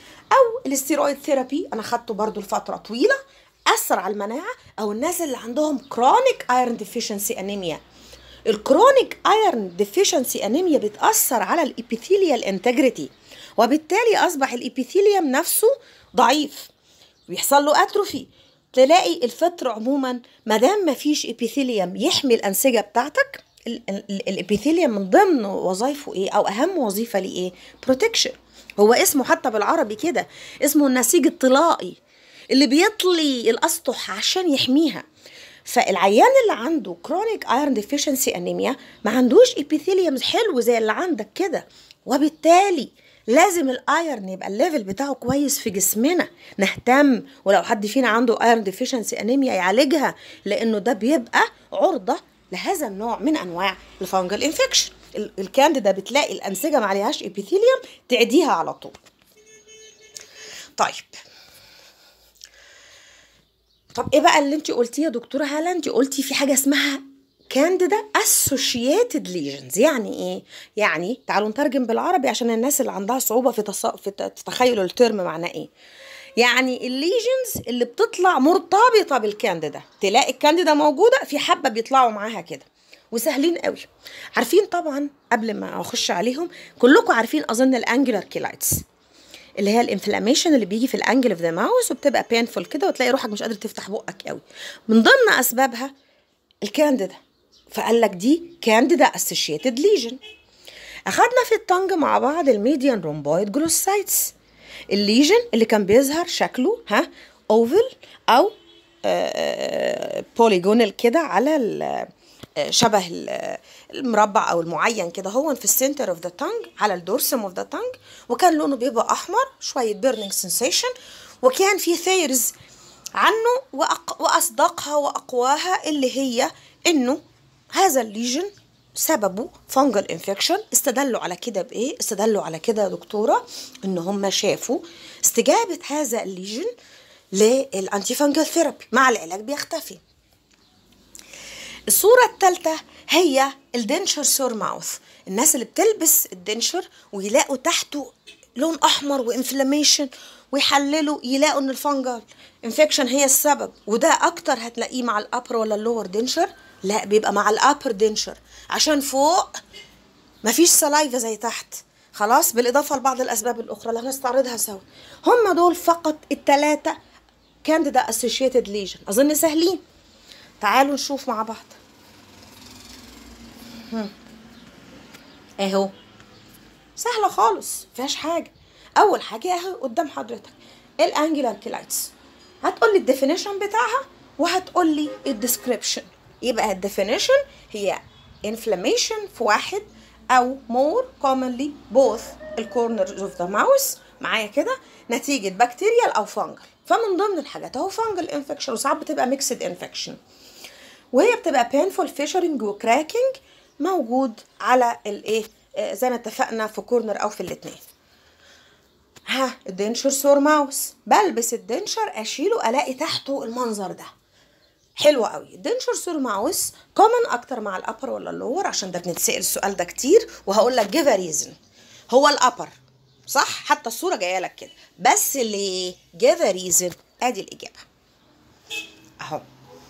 او الاستيرويد ثيرابي انا خدته برضو لفتره طويله اثر على المناعه او الناس اللي عندهم كرونيك ايرون ديفيشنسي انيميا الكرونيك ايرون ديفيشنسي انيميا بتاثر على الابيثيليال انتجريتي وبالتالي اصبح الابيثيليوم نفسه ضعيف بيحصل له اتروفي تلاقي الفطر عموما ما دام ما فيش ابيثيليوم يحمي الانسجه بتاعتك الابيثيليوم من ضمن وظائفه ايه او اهم وظيفه ليه ايه بروتكشن هو اسمه حتى بالعربي كده اسمه النسيج الطلائي اللي بيطلي الاسطح عشان يحميها فالعيان اللي عنده كرونيك ايرون ديفيشنسي انيميا ما عندوش ابيثيليوم حلو زي اللي عندك كده وبالتالي لازم الايرن يبقى الليفل بتاعه كويس في جسمنا نهتم ولو حد فينا عنده ايرن ديفيشنسي انيميا يعالجها لانه ده بيبقى عرضه لهذا النوع من انواع الفانجل انفكشن الكانديدا بتلاقي الانسجه ما عليهاش ابيثيليوم تعديها على طول طيب طب ايه بقى اللي انت قلتيه يا دكتوره هاله انت قلتي في حاجه اسمها كانديدا اسوشيتد ليجنز يعني ايه يعني تعالوا نترجم بالعربي عشان الناس اللي عندها صعوبه في تص... في تخيل الترم معناه ايه يعني الليجنز اللي بتطلع مرتبطه بالكانديدا تلاقي الكانديدا موجوده في حبه بيطلعوا معاها كده وسهلين قوي عارفين طبعا قبل ما اخش عليهم كلكم عارفين اظن الانجلر كيلايتس اللي هي الانفلاميشن اللي بيجي في الانجل اوف ذا ماوس وبتبقى بينفول كده وتلاقي روحك مش قادر تفتح بقك قوي من ضمن اسبابها الكانديدا فقال لك دي كانديدا اسوشيتد ليجن اخدنا في الطنج مع بعض الميديان رومبويد جلوسايتس الليجن اللي كان بيظهر شكله ها اوفل او بوليجونال كده على شبه المربع او المعين كده هو في السنتر اوف ذا تانج على الدورسم اوف ذا تانج وكان لونه بيبقى احمر شويه بيرنينج سensation وكان في ثيرز عنه وأق... واصدقها واقواها اللي هي انه هذا الليجن سببه فانجل انفكشن استدلوا على كده بايه استدلوا على كده يا دكتوره ان هم شافوا استجابه هذا الليجن للانتي فانجل ثيرابي مع العلاج بيختفي الصورة الثالثة هي الدنشر سور ماوث الناس اللي بتلبس الدنشر ويلاقوا تحته لون احمر وانفلاميشن ويحللوا يلاقوا ان الفانجل انفكشن هي السبب وده اكتر هتلاقيه مع الابر ولا اللور دنشر لا بيبقى مع الابر دنشر عشان فوق مفيش سلايفا زي تحت خلاص بالاضافه لبعض الاسباب الاخرى اللي هنستعرضها سوا هم دول فقط الثلاثه كانديدا اسوشيتد ليجن اظن سهلين تعالوا نشوف مع بعض اهو سهلة خالص مفيهاش حاجة أول حاجة اهو قدام حضرتك الانجلر كيلايتس هتقولي الديفينيشن بتاعها وهتقولي الديسكريبشن يبقى الديفينيشن هي inflammation في واحد أو more commonly both الكورنرز اوف ذا ماوس معايا كده نتيجة بكتيريال أو فانجل فمن ضمن الحاجات اهو فانجل انفكشن وساعات بتبقى ميكسد انفكشن وهي بتبقى painful فيشرنج وكراكنج موجود على الايه زي ما اتفقنا في كورنر او في الاثنين ها الدنشر سور ماوس بلبس الدنشر اشيله الاقي تحته المنظر ده حلو قوي الدنشر سور ماوس كومن اكتر مع الابر ولا اللور عشان ده بنتسال السؤال ده كتير وهقول لك جيف ريزن هو الابر صح حتى الصوره جايه لك كده بس ليه جيف ريزن ادي الاجابه اهو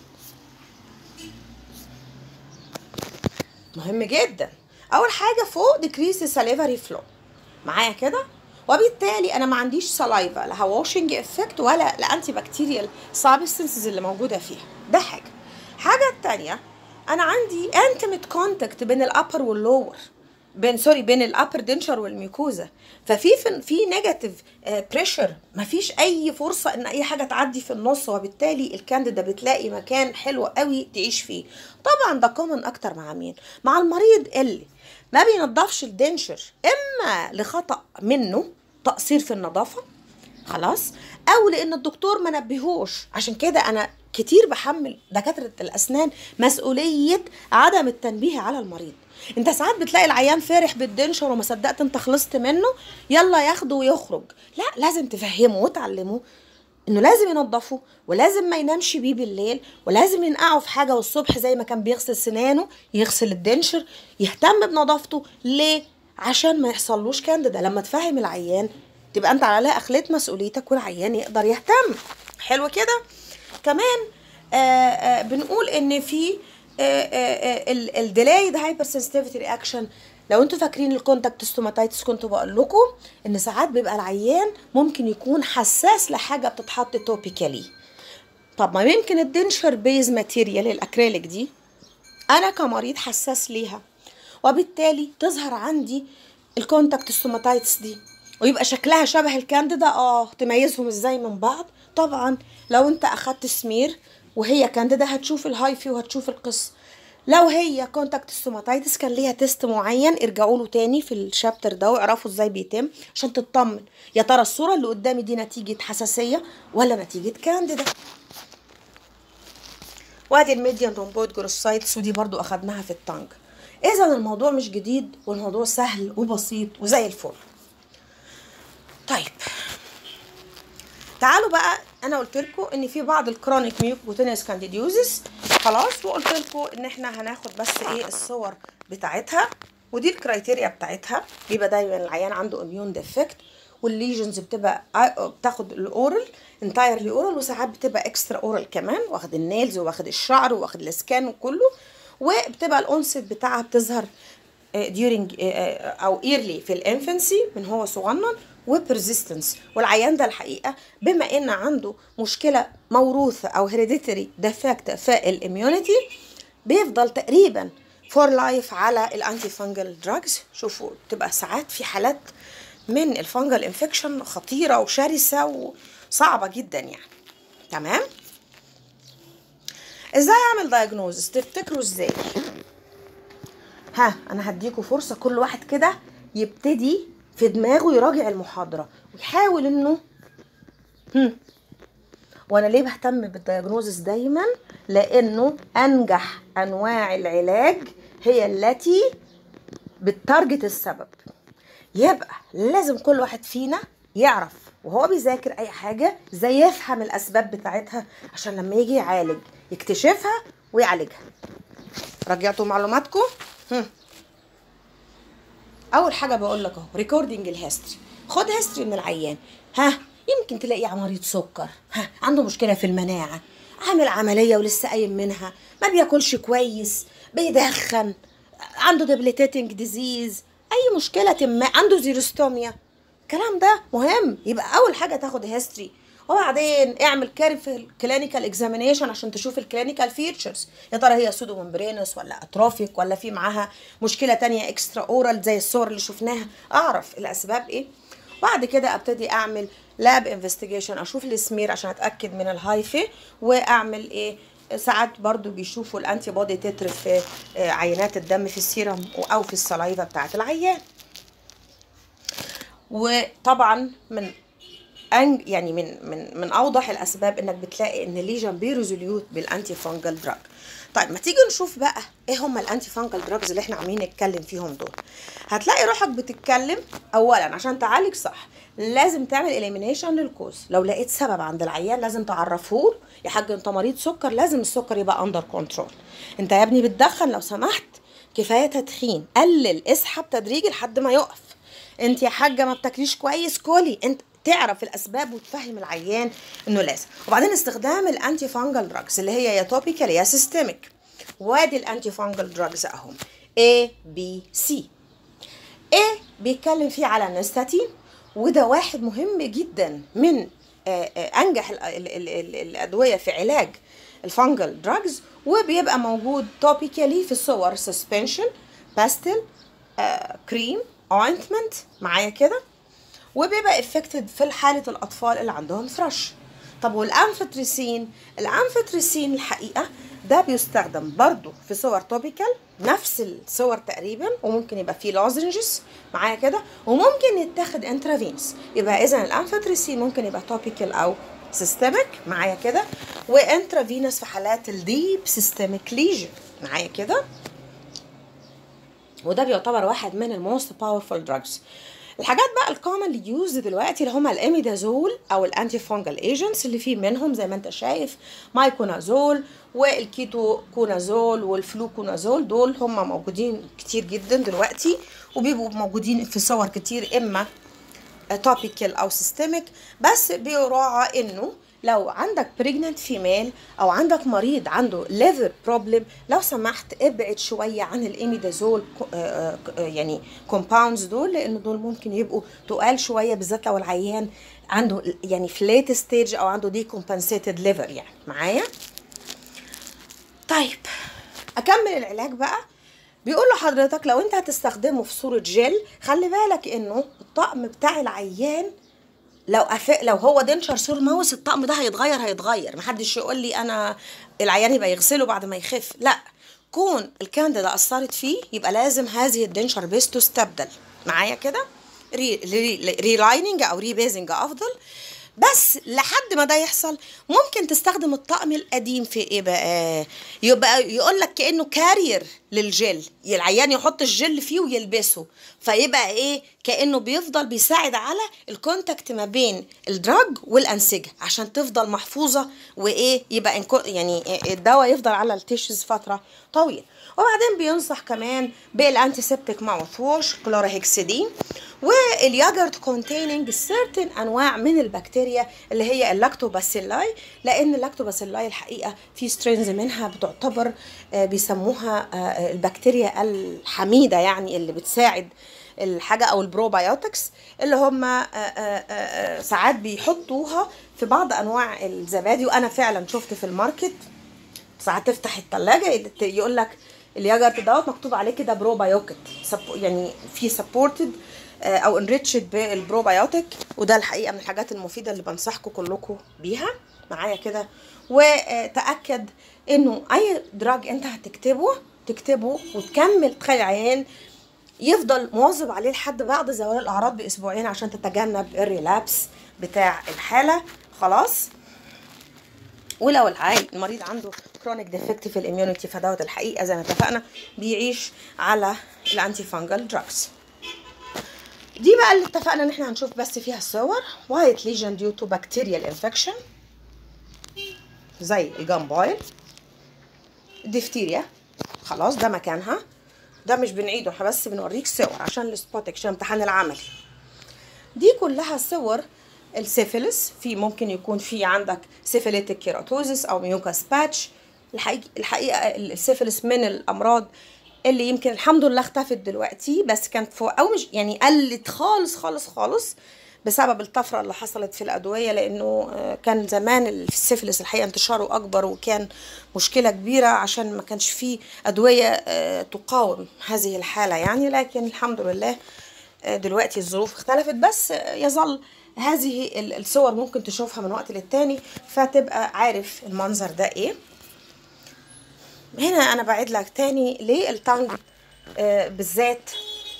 مهم جدا اول حاجه فوق ديكريس الساليفري فلو معايا كده وبالتالي انا ما عنديش سلايفا لا واشنج افكت ولا الانتي بكتيريال سابستنسز اللي موجوده فيها ده حاجه الحاجه الثانيه انا عندي انتمت كونتاكت بين الابر واللور بين سوري بين الابر دنشر والميكوزا ففي في نيجاتيف بريشر مفيش اي فرصه ان اي حاجه تعدي في النص وبالتالي الكانديدا بتلاقي مكان حلو قوي تعيش فيه طبعا ده كومن اكتر مع مين مع المريض اللي ما بينضفش الدنشر اما لخطا منه تقصير في النظافه خلاص او لان الدكتور ما نبهوش عشان كده انا كتير بحمل دكاتره الاسنان مسؤوليه عدم التنبيه على المريض انت ساعات بتلاقي العيان فرح بالدنشر وما صدقت انت خلصت منه يلا ياخده ويخرج لا لازم تفهمه وتعلمه انه لازم ينضفه ولازم ما ينامش بيه بالليل ولازم ينقعه في حاجه والصبح زي ما كان بيغسل سنانه يغسل الدنشر يهتم بنظافته ليه عشان ما يحصلوش كانديدا لما تفهم العيان تبقى انت على اخليت مسؤوليتك والعيان يقدر يهتم حلو كده كمان آآ آآ بنقول ان في الديلايد هايبر سنسيتيفيتي رياكشن لو انتوا فاكرين الكونتاكت ستوماتايتس كنت بقول لكم ان ساعات بيبقى العيان ممكن يكون حساس لحاجه بتتحط توبيكالي طب ما يمكن الدنشر بيز ماتيريال الاكريليك دي انا كمريض حساس ليها وبالتالي تظهر عندي الكونتاكت ستوماتايتس دي ويبقى شكلها شبه الكانديدا اه تميزهم ازاي من بعض طبعا لو انت اخدت سمير وهي كانديدا هتشوف الهايفي وهتشوف القصه لو هي كونتاكت ستوماتايتس كان ليها تيست معين ارجعوا له تاني في الشابتر ده واعرفوا ازاي بيتم عشان تطمن يا ترى الصوره اللي قدامي دي نتيجه حساسيه ولا نتيجه كانديدا وادي الميديان رومبويد جروسايتس ودي برضو اخدناها في التانج اذا الموضوع مش جديد والموضوع سهل وبسيط وزي الفل طيب تعالوا بقى انا قلت لكم ان في بعض الكرونيك ميوكوتينيس كانديديوزس خلاص وقلت لكم ان احنا هناخد بس ايه الصور بتاعتها ودي الكرايتيريا بتاعتها بيبقى دايما العيان عنده اميون ديفكت والليجنز بتبقى بتاخد الاورال انتايرلي اورال وساعات بتبقى اكسترا اورال كمان واخد النيلز واخد الشعر واخد الاسكان وكله وبتبقى الانست بتاعها بتظهر ديورنج او ايرلي في الانفنسي من هو صغنن وبرزيستنس والعيان ده الحقيقه بما ان عنده مشكله موروثه او هيريديتري ديفكت في الاميونيتي بيفضل تقريبا فور لايف على الانتي فانجل دراجز شوفوا تبقى ساعات في حالات من الفانجل انفكشن خطيره وشرسه وصعبه جدا يعني تمام ازاي اعمل دايجنوزس تفتكروا ازاي ها انا هديكوا فرصه كل واحد كده يبتدي في دماغه يراجع المحاضره ويحاول انه هم. وانا ليه بهتم بالدياجنوزس دايما لانه انجح انواع العلاج هي التي بتارجت السبب يبقى لازم كل واحد فينا يعرف وهو بيذاكر اي حاجه ازاي يفهم الاسباب بتاعتها عشان لما يجي يعالج يكتشفها ويعالجها رجعتوا معلوماتكم هم. اول حاجه بقول لك اهو ريكوردنج الهيستوري خد هيستوري من العيان ها يمكن تلاقيه مريض سكر ها عنده مشكله في المناعه عامل عمليه ولسه قايم منها ما بياكلش كويس بيدخن عنده ديبليتيتنج ديزيز اي مشكله ما عنده زيروستوميا الكلام ده مهم يبقى اول حاجه تاخد هيستوري وبعدين اعمل كارفل كلينيكال اكزامينيشن عشان تشوف الكلينيكال فيتشرز يا ترى هي سودو ممبرينس ولا اتروفيك ولا في معاها مشكله تانية اكسترا اورال زي الصور اللي شفناها اعرف الاسباب ايه بعد كده ابتدي اعمل لاب انفستيجيشن اشوف السمير عشان اتاكد من الهايفي واعمل ايه ساعات برضو بيشوفوا الانتي بودي تتر في عينات الدم في السيرم او في السلايفا بتاعت العيان وطبعا من أن يعني من من من اوضح الاسباب انك بتلاقي ان الليجن بيريزوليوت بالانتي فانجل دراج طيب ما تيجي نشوف بقى ايه هم الانتي فانجل دراجز اللي احنا عاملين نتكلم فيهم دول هتلاقي روحك بتتكلم اولا عشان تعالج صح لازم تعمل اليمينيشن للكوز لو لقيت سبب عند العيان لازم تعرفه له يا حاج انت مريض سكر لازم السكر يبقى اندر كنترول انت يا ابني بتدخن لو سمحت كفايه تدخين قلل اسحب تدريجي لحد ما يقف انت يا حاجه ما بتاكليش كويس كلي انت تعرف الاسباب وتفهم العيان انه لازم وبعدين استخدام الانتي فانجل دراجز اللي هي يا توبيكال يا سيستميك وادي الانتي فانجل دراجز اهم A B C A بيتكلم فيه على النستاتين وده واحد مهم جدا من انجح ال ال ال ال الادويه في علاج الفانجل دراجز وبيبقى موجود توبيكالي في صور سسبنشن باستل كريم اوينتمنت معايا كده وبيبقى افكتد في حاله الاطفال اللي عندهم ثرش طب والانفتريسين الانفتريسين الحقيقه ده بيستخدم برضو في صور توبيكال نفس الصور تقريبا وممكن يبقى فيه لوزنجز معايا كده وممكن يتاخد انترافينس يبقى اذا الانفتريسين ممكن يبقى توبيكال او سيستميك معايا كده وانترافينس في حالات الديب سيستميك ليجن معايا كده وده بيعتبر واحد من الموست باورفul دراجز الحاجات بقى الكومنلي يوز دلوقتي اللي هما الاميدازول او الانتي فونجل ايجنتس اللي فيه منهم زي ما انت شايف مايكونازول والكيتوكونازول والفلوكونازول دول هما موجودين كتير جدا دلوقتي وبيبقوا موجودين في صور كتير اما توبيكال او سيستميك بس بيراعى انه لو عندك بريجننت فيميل او عندك مريض عنده ليفر بروبلم لو سمحت ابعد شويه عن الاميدازول يعني كومباوندز دول لان دول ممكن يبقوا تقال شويه بالذات لو العيان عنده يعني في ليت ستيج او عنده دي كومبنسيتد ليفر يعني معايا طيب اكمل العلاج بقى بيقول له حضرتك لو انت هتستخدمه في صورة جل خلي بالك انه الطقم بتاع العيان لو أف... لو هو دنشر سور ماوس الطقم ده هيتغير هيتغير محدش يقول لي انا العيان يبقى يغسله بعد ما يخف لا كون الكانديدا اثرت فيه يبقى لازم هذه الدنشر بيس تستبدل معايا كده ري... ري... ريلايننج او ريبيزنج افضل بس لحد ما ده يحصل ممكن تستخدم الطقم القديم في ايه بقى يبقى يقول لك كانه كارير للجل العيان يحط الجل فيه ويلبسه فيبقى ايه كانه بيفضل بيساعد على الكونتاكت ما بين الدراج والانسجه عشان تفضل محفوظه وايه يبقى يعني الدواء يفضل على التيشوز فتره طويله وبعدين بينصح كمان بالانتيسبتيك ماوث ووش كلوراهيكسيدين والياجرت كونتيننج سيرتن انواع من البكتيريا اللي هي اللاكتوباسيلاي لان اللاكتوباسيلاي الحقيقه في سترينز منها بتعتبر بيسموها البكتيريا الحميده يعني اللي بتساعد الحاجه او البروبايوتكس اللي هم ساعات بيحطوها في بعض انواع الزبادي وانا فعلا شفت في الماركت ساعات تفتح الثلاجه يقول لك الياجرت دوت مكتوب عليه كده بروبايوتك يعني في سبورتد او انريتشد بالبروبايوتك وده الحقيقه من الحاجات المفيده اللي بنصحكم كلكم بيها معايا كده وتاكد انه اي دراج انت هتكتبه تكتبه وتكمل تخلي العيان يفضل مواظب عليه لحد بعد زوال الاعراض باسبوعين عشان تتجنب الريلابس بتاع الحاله خلاص ولو العيل المريض عنده كرونيك ديفكت في الاميونيتي فدوت الحقيقه زي ما اتفقنا بيعيش على الانتي فانجل دراجز دي بقى اللي اتفقنا ان احنا هنشوف بس فيها الصور وايت ليجن ديو تو بكتيريال انفكشن زي الجامبويل الدفتيريا خلاص ده مكانها ده مش بنعيده احنا بس بنوريك صور عشان السبوتك عشان الامتحان العملي دي كلها صور السيفيلس في ممكن يكون في عندك سيفيليتك كيراتوزس او ميوكاس باتش الحقيقه الحقيقه السيفيلس من الامراض اللي يمكن الحمد لله اختفت دلوقتي بس كانت فوق او مش يعني قلت خالص خالص خالص بسبب الطفره اللي حصلت في الادويه لانه كان زمان السيفلس الحقيقه انتشاره اكبر وكان مشكله كبيره عشان ما كانش فيه ادويه تقاوم هذه الحاله يعني لكن الحمد لله دلوقتي الظروف اختلفت بس يظل هذه الصور ممكن تشوفها من وقت للتاني فتبقى عارف المنظر ده ايه هنا انا بعيد لك تاني ليه التانج آه بالذات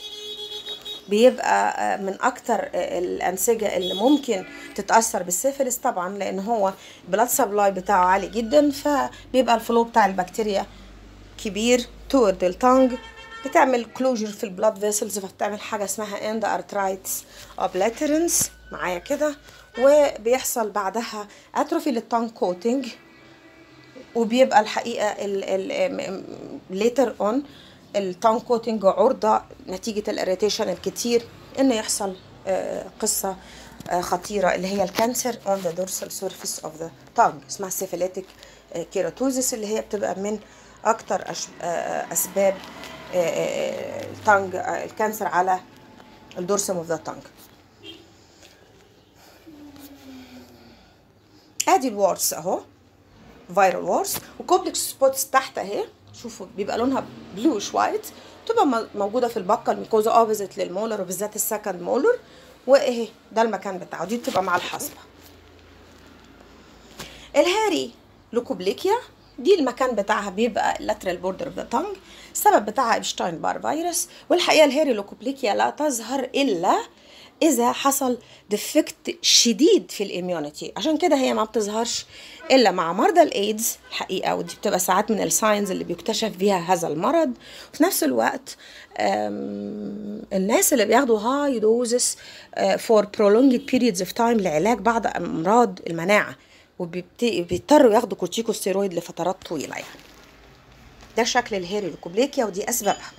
بيبقى من اكتر الانسجه اللي ممكن تتاثر بالسيفلس طبعا لان هو بلاد سبلاي بتاعه عالي جدا فبيبقى الفلو بتاع البكتيريا كبير تورد التانج بتعمل كلوجر في البلاد فيسلز فبتعمل حاجه اسمها اند ارترايتس اوبليترنس معايا كده وبيحصل بعدها اتروفي للتانج كوتنج وبيبقى الحقيقه ليتر اون التانج كوتنج عرضه نتيجه الاريتيشن الكتير ان يحصل قصه خطيره اللي هي الكانسر اون ذا دورسال سيرفيس اوف ذا تانج اسمها سيفيليتك كيراتوزيس اللي هي بتبقى من اكتر اسباب التانج الكانسر على الدورسم اوف ذا تانج ادي الوارس اهو فيرال وارس وكوبلكس سبوتس تحت اهي شوفوا بيبقى لونها بلوش وايت تبقى موجوده في البقه الميكوزا اوبزيت للمولر وبالذات السكند مولر واهي ده المكان بتاعه دي بتبقى مع الحصبه الهاري لوكوبليكيا دي المكان بتاعها بيبقى اللاترال بوردر اوف ذا تانج السبب بتاعها ايبشتاين بار فيروس والحقيقه الهاري لوكوبليكيا لا تظهر الا اذا حصل ديفكت شديد في الاميونيتي عشان كده هي ما بتظهرش الا مع مرضى الايدز الحقيقه ودي بتبقى ساعات من الساينز اللي بيكتشف بيها هذا المرض وفي نفس الوقت الناس اللي بياخدوا هاي دوزس فور prolonged periods of time لعلاج بعض امراض المناعه وبيضطروا ياخدوا كورتيكوستيرويد لفترات طويله يعني ده شكل الهيري لوكوبليكيا ودي اسبابها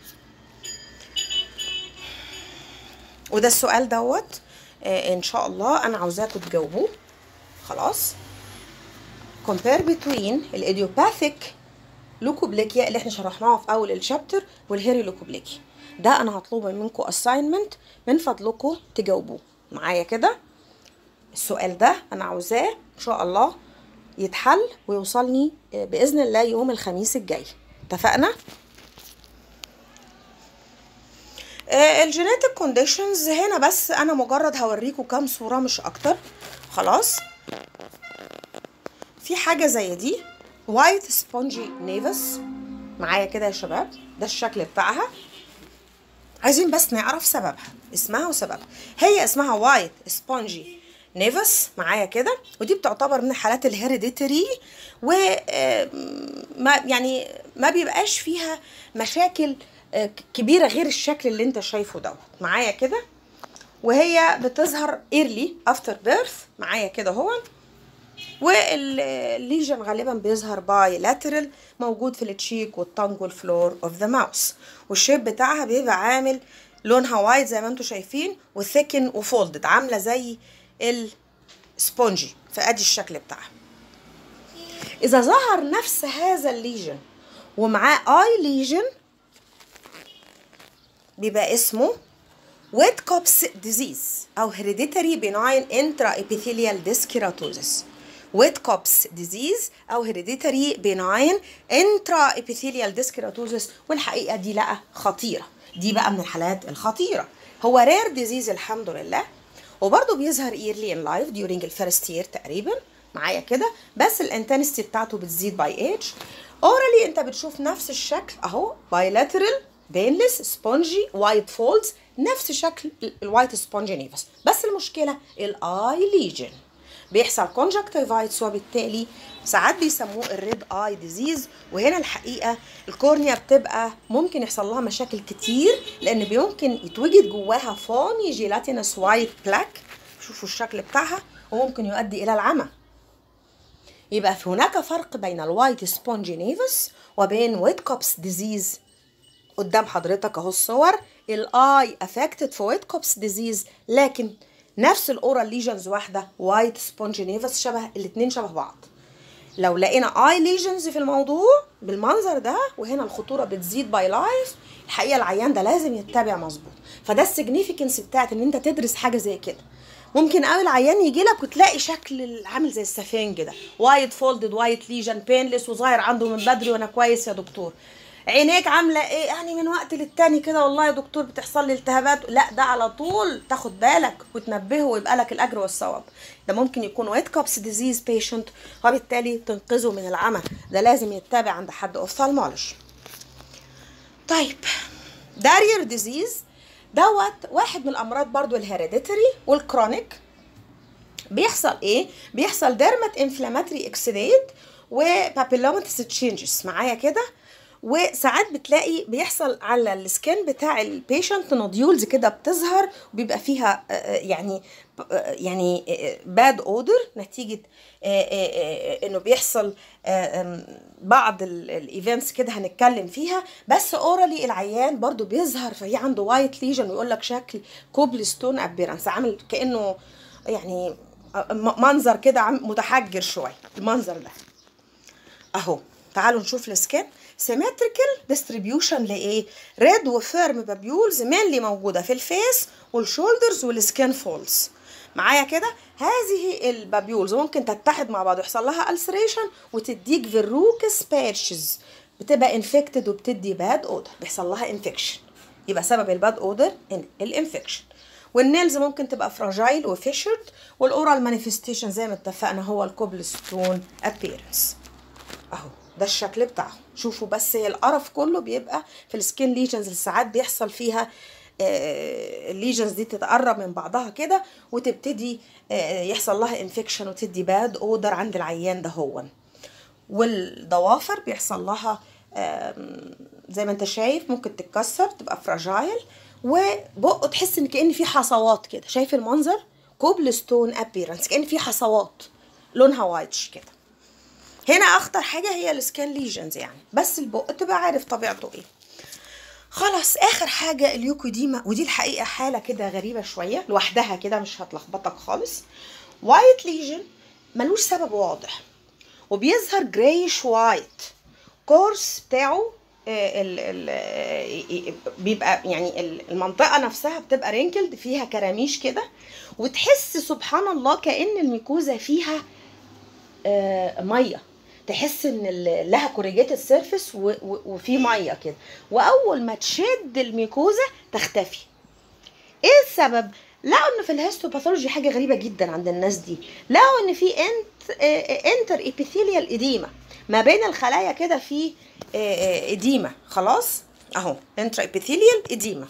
وده السؤال دوت آه ان شاء الله انا عاوزاكم تجاوبوه خلاص compare between الايديوباثيك لوكوبليكيا اللي احنا شرحناها في اول الشابتر والهيري لوكوبليكيا ده انا هطلب منكم assignment من فضلكم تجاوبوه معايا كده السؤال ده انا عاوزاه ان شاء الله يتحل ويوصلني باذن الله يوم الخميس الجاي اتفقنا الجينيتك كونديشنز هنا بس انا مجرد هوريكم كام صوره مش اكتر خلاص في حاجه زي دي وايت سبونجي نيفس معايا كده يا شباب ده الشكل بتاعها عايزين بس نعرف سببها اسمها وسببها هي اسمها وايت سبونجي نيفس معايا كده ودي بتعتبر من الحالات الهيريديتري و آه، ما يعني ما بيبقاش فيها مشاكل آه، كبيره غير الشكل اللي انت شايفه دوت معايا كده وهي بتظهر ايرلي افتر بيرث معايا كده هو والليجن غالبا بيظهر باي لاترال موجود في التشيك والتانج والفلور اوف ذا ماوس والشيب بتاعها بيبقى عامل لونها وايت زي ما انتم شايفين وثيكن وفولدد عامله زي السبونجي فادي الشكل بتاعها اذا ظهر نفس هذا الليجن ومعاه اي ليجن بيبقى اسمه ويت كوبس ديزيز او هيريديتاري بيناين انترا ابيثيليال ديسكيراتوزس ويت كوبس ديزيز او هيريديتاري بيناين انترا ابيثيليال ديسكيراتوزس والحقيقه دي لا خطيره دي بقى من الحالات الخطيره هو رير ديزيز الحمد لله وبرضه بيظهر ايرلي ان لايف ديورينج الفيرست يير تقريبا معايا كده بس الانتنستي بتاعته بتزيد باي ايج اورالي انت بتشوف نفس الشكل اهو بايلاترال بينلس سبونجي وايت فولدز نفس شكل الوايت سبونجي نيفس بس المشكله الاي ليجن بيحصل كونجكتيفايتس وبالتالي ساعات بيسموه الريد اي ديزيز وهنا الحقيقه الكورنيا بتبقى ممكن يحصل لها مشاكل كتير لان ممكن يتوجد جواها فوني جيلاتينس وايت بلاك شوفوا الشكل بتاعها وممكن يؤدي الى العمى يبقى في هناك فرق بين الوايت سبونجي نيفس وبين ويت كوبس ديزيز قدام حضرتك اهو الصور الاي افكتد في ويت كوبس ديزيز لكن نفس الاورال ليجنز واحده وايت سبونجي نيفس شبه الاثنين شبه بعض لو لقينا اي ليجنز في الموضوع بالمنظر ده وهنا الخطوره بتزيد باي لايف الحقيقه العيان ده لازم يتبع مظبوط فده السيجنيفيكانس بتاعت ان انت تدرس حاجه زي كده ممكن قوي العيان يجي لك وتلاقي شكل عامل زي السفنج ده وايت فولدد وايت ليجن بينلس وظاهر عنده من بدري وانا كويس يا دكتور عينيك عامله ايه يعني من وقت للتاني كده والله يا دكتور بتحصل لي التهابات لا ده على طول تاخد بالك وتنبهه ويبقى لك الاجر والثواب ده ممكن يكون ويت كابس ديزيز بيشنت وبالتالي تنقذه من العمى ده لازم يتابع عند حد اوفثالمولوج طيب دارير ديزيز دوت واحد من الامراض برضو الهيريديتري والكرونيك بيحصل ايه بيحصل ديرمات انفلاماتري اكسيديت وبابيلوماتس تشينجز معايا كده وساعات بتلاقي بيحصل على السكين بتاع البيشنت نوديولز كده بتظهر وبيبقى فيها آه، آه، يعني آه، يعني باد اودر نتيجه آه، آه، آه، انه بيحصل آه، آم، بعض الايفنتس كده هنتكلم فيها بس اورالي العيان برضو بيظهر فهي عنده وايت ليجن ويقول لك شكل كوبل ستون ابيرنس عامل كانه يعني م- منظر كده عم- متحجر شويه المنظر ده اهو تعالوا نشوف السكان symmetrical distribution لايه ريد وفيرم بابيولز مينلي موجوده في الفيس والشولدرز والسكين فولز معايا كده هذه البابيولز ممكن تتحد مع بعض ويحصل لها ulceration وتديك فيروكس بيرشز بتبقى انفكتد وبتدي باد اودر بيحصل لها انفكشن يبقى سبب الباد اودر الانفكشن والنيلز ممكن تبقى فراجايل وفيشرد والاورال مانيفستيشن زي ما اتفقنا هو الكوبل ستون ابييرنس اهو ده الشكل بتاعه شوفوا بس هي القرف كله بيبقى في السكين ليجنز اللي ساعات بيحصل فيها الليجنز دي تتقرب من بعضها كده وتبتدي آه، يحصل لها انفكشن وتدي باد اودر عند العيان ده هو والضوافر بيحصل لها آم، زي ما انت شايف ممكن تتكسر تبقى فراجايل وبقه تحس ان كأن في حصوات كده شايف المنظر كوبل ستون ابيرنس كأن في حصوات لونها وايتش كده هنا اخطر حاجه هي السكان ليجنز يعني بس البق تبقى عارف طبيعته ايه خلاص اخر حاجه اليوكوديما ودي الحقيقه حاله كده غريبه شويه لوحدها كده مش هتلخبطك خالص وايت ليجن ملوش سبب واضح وبيظهر جرايش وايت كورس بتاعه آه، ال ال آه، بيبقى يعني ال- المنطقه نفسها بتبقى رينكلد فيها كراميش كده وتحس سبحان الله كأن الميكوزا فيها آه، ميه تحس ان ال- لها كوريجيتد سيرفيس وفي ميه كده واول ما تشد الميكوزا تختفي ايه السبب لقوا ان في الهيستوباثولوجي حاجه غريبه جدا عند الناس دي لقوا ان في انت انتر ايبيثيليال اديما ما بين الخلايا كده في آه، آه، اديما خلاص اهو انتر ايبيثيليال اديما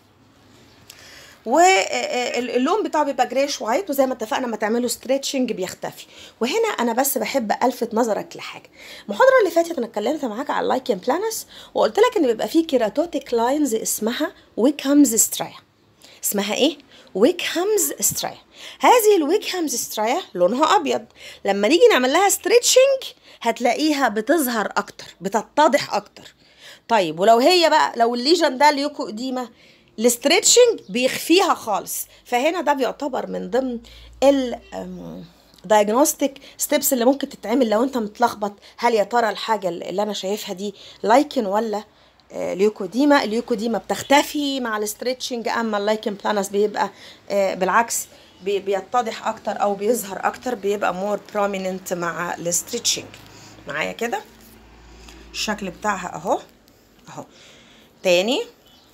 واللون بتاعه بيبقى جريش وايت وزي ما اتفقنا لما تعملوا ستريتشنج بيختفي وهنا انا بس بحب الفت نظرك لحاجه المحاضره اللي فاتت انا اتكلمت معاك على اللايكن بلانس وقلت لك ان بيبقى فيه كيراتوتيك لاينز اسمها ويكهامز سترايا اسمها ايه ويكهامز سترايا هذه الويكهامز سترايا لونها ابيض لما نيجي نعمل لها ستريتشنج هتلاقيها بتظهر اكتر بتتضح اكتر طيب ولو هي بقى لو الليجن ده ليوكو اديما الاستريتشنج بيخفيها خالص فهنا ده بيعتبر من ضمن ال دايجنوستيك ستيبس اللي ممكن تتعمل لو انت متلخبط هل يا ترى الحاجه اللي انا شايفها دي لايكن ولا آه، ليوكوديما الليوكوديما بتختفي مع الاستريتشنج اما اللايكن بلانس بيبقى آه، بالعكس بي- بيتضح اكتر او بيظهر اكتر بيبقى مور بروميننت مع الاستريتشنج معايا كده الشكل بتاعها اهو اهو تاني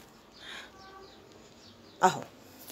اهو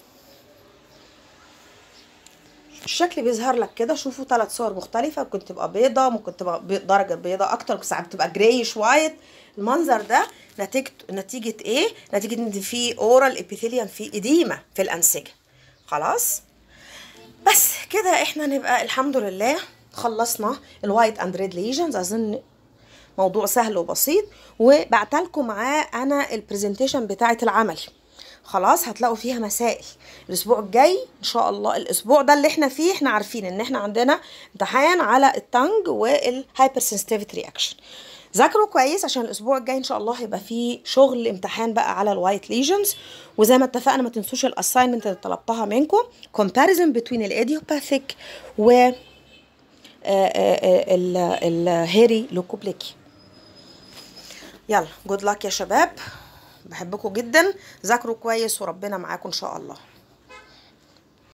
الشكل بيظهر لك كده شوفوا ثلاث صور مختلفة ممكن تبقى بيضة ممكن تبقى بي- درجة بيضة أكتر ساعات بتبقى جرايش وايت المنظر ده نتيجة نتيجة إيه؟ نتيجة إن في أورال إبيثيليوم في إديمة في الأنسجة خلاص؟ بس كده إحنا نبقى الحمد لله خلصنا الوايت أند ريد ليجنز أظن موضوع سهل وبسيط وبعت لكم معاه انا البرزنتيشن بتاعه العمل خلاص هتلاقوا فيها مسائل الاسبوع الجاي ان شاء الله الاسبوع ده اللي احنا فيه احنا عارفين ان احنا عندنا امتحان على التانج والهايبر سنسيتيفيتي رياكشن ذاكروا كويس عشان الاسبوع الجاي ان شاء الله هيبقى فيه شغل امتحان بقى على الوايت ليجنز وزي ما اتفقنا ما تنسوش الاساينمنت اللي طلبتها منكم comparison between الايديوباثيك و آه، آه، آه، ال- الهيري لوكوبليكي يلا جود لك يا شباب بحبكم جدا ذاكروا كويس وربنا معاكم ان شاء الله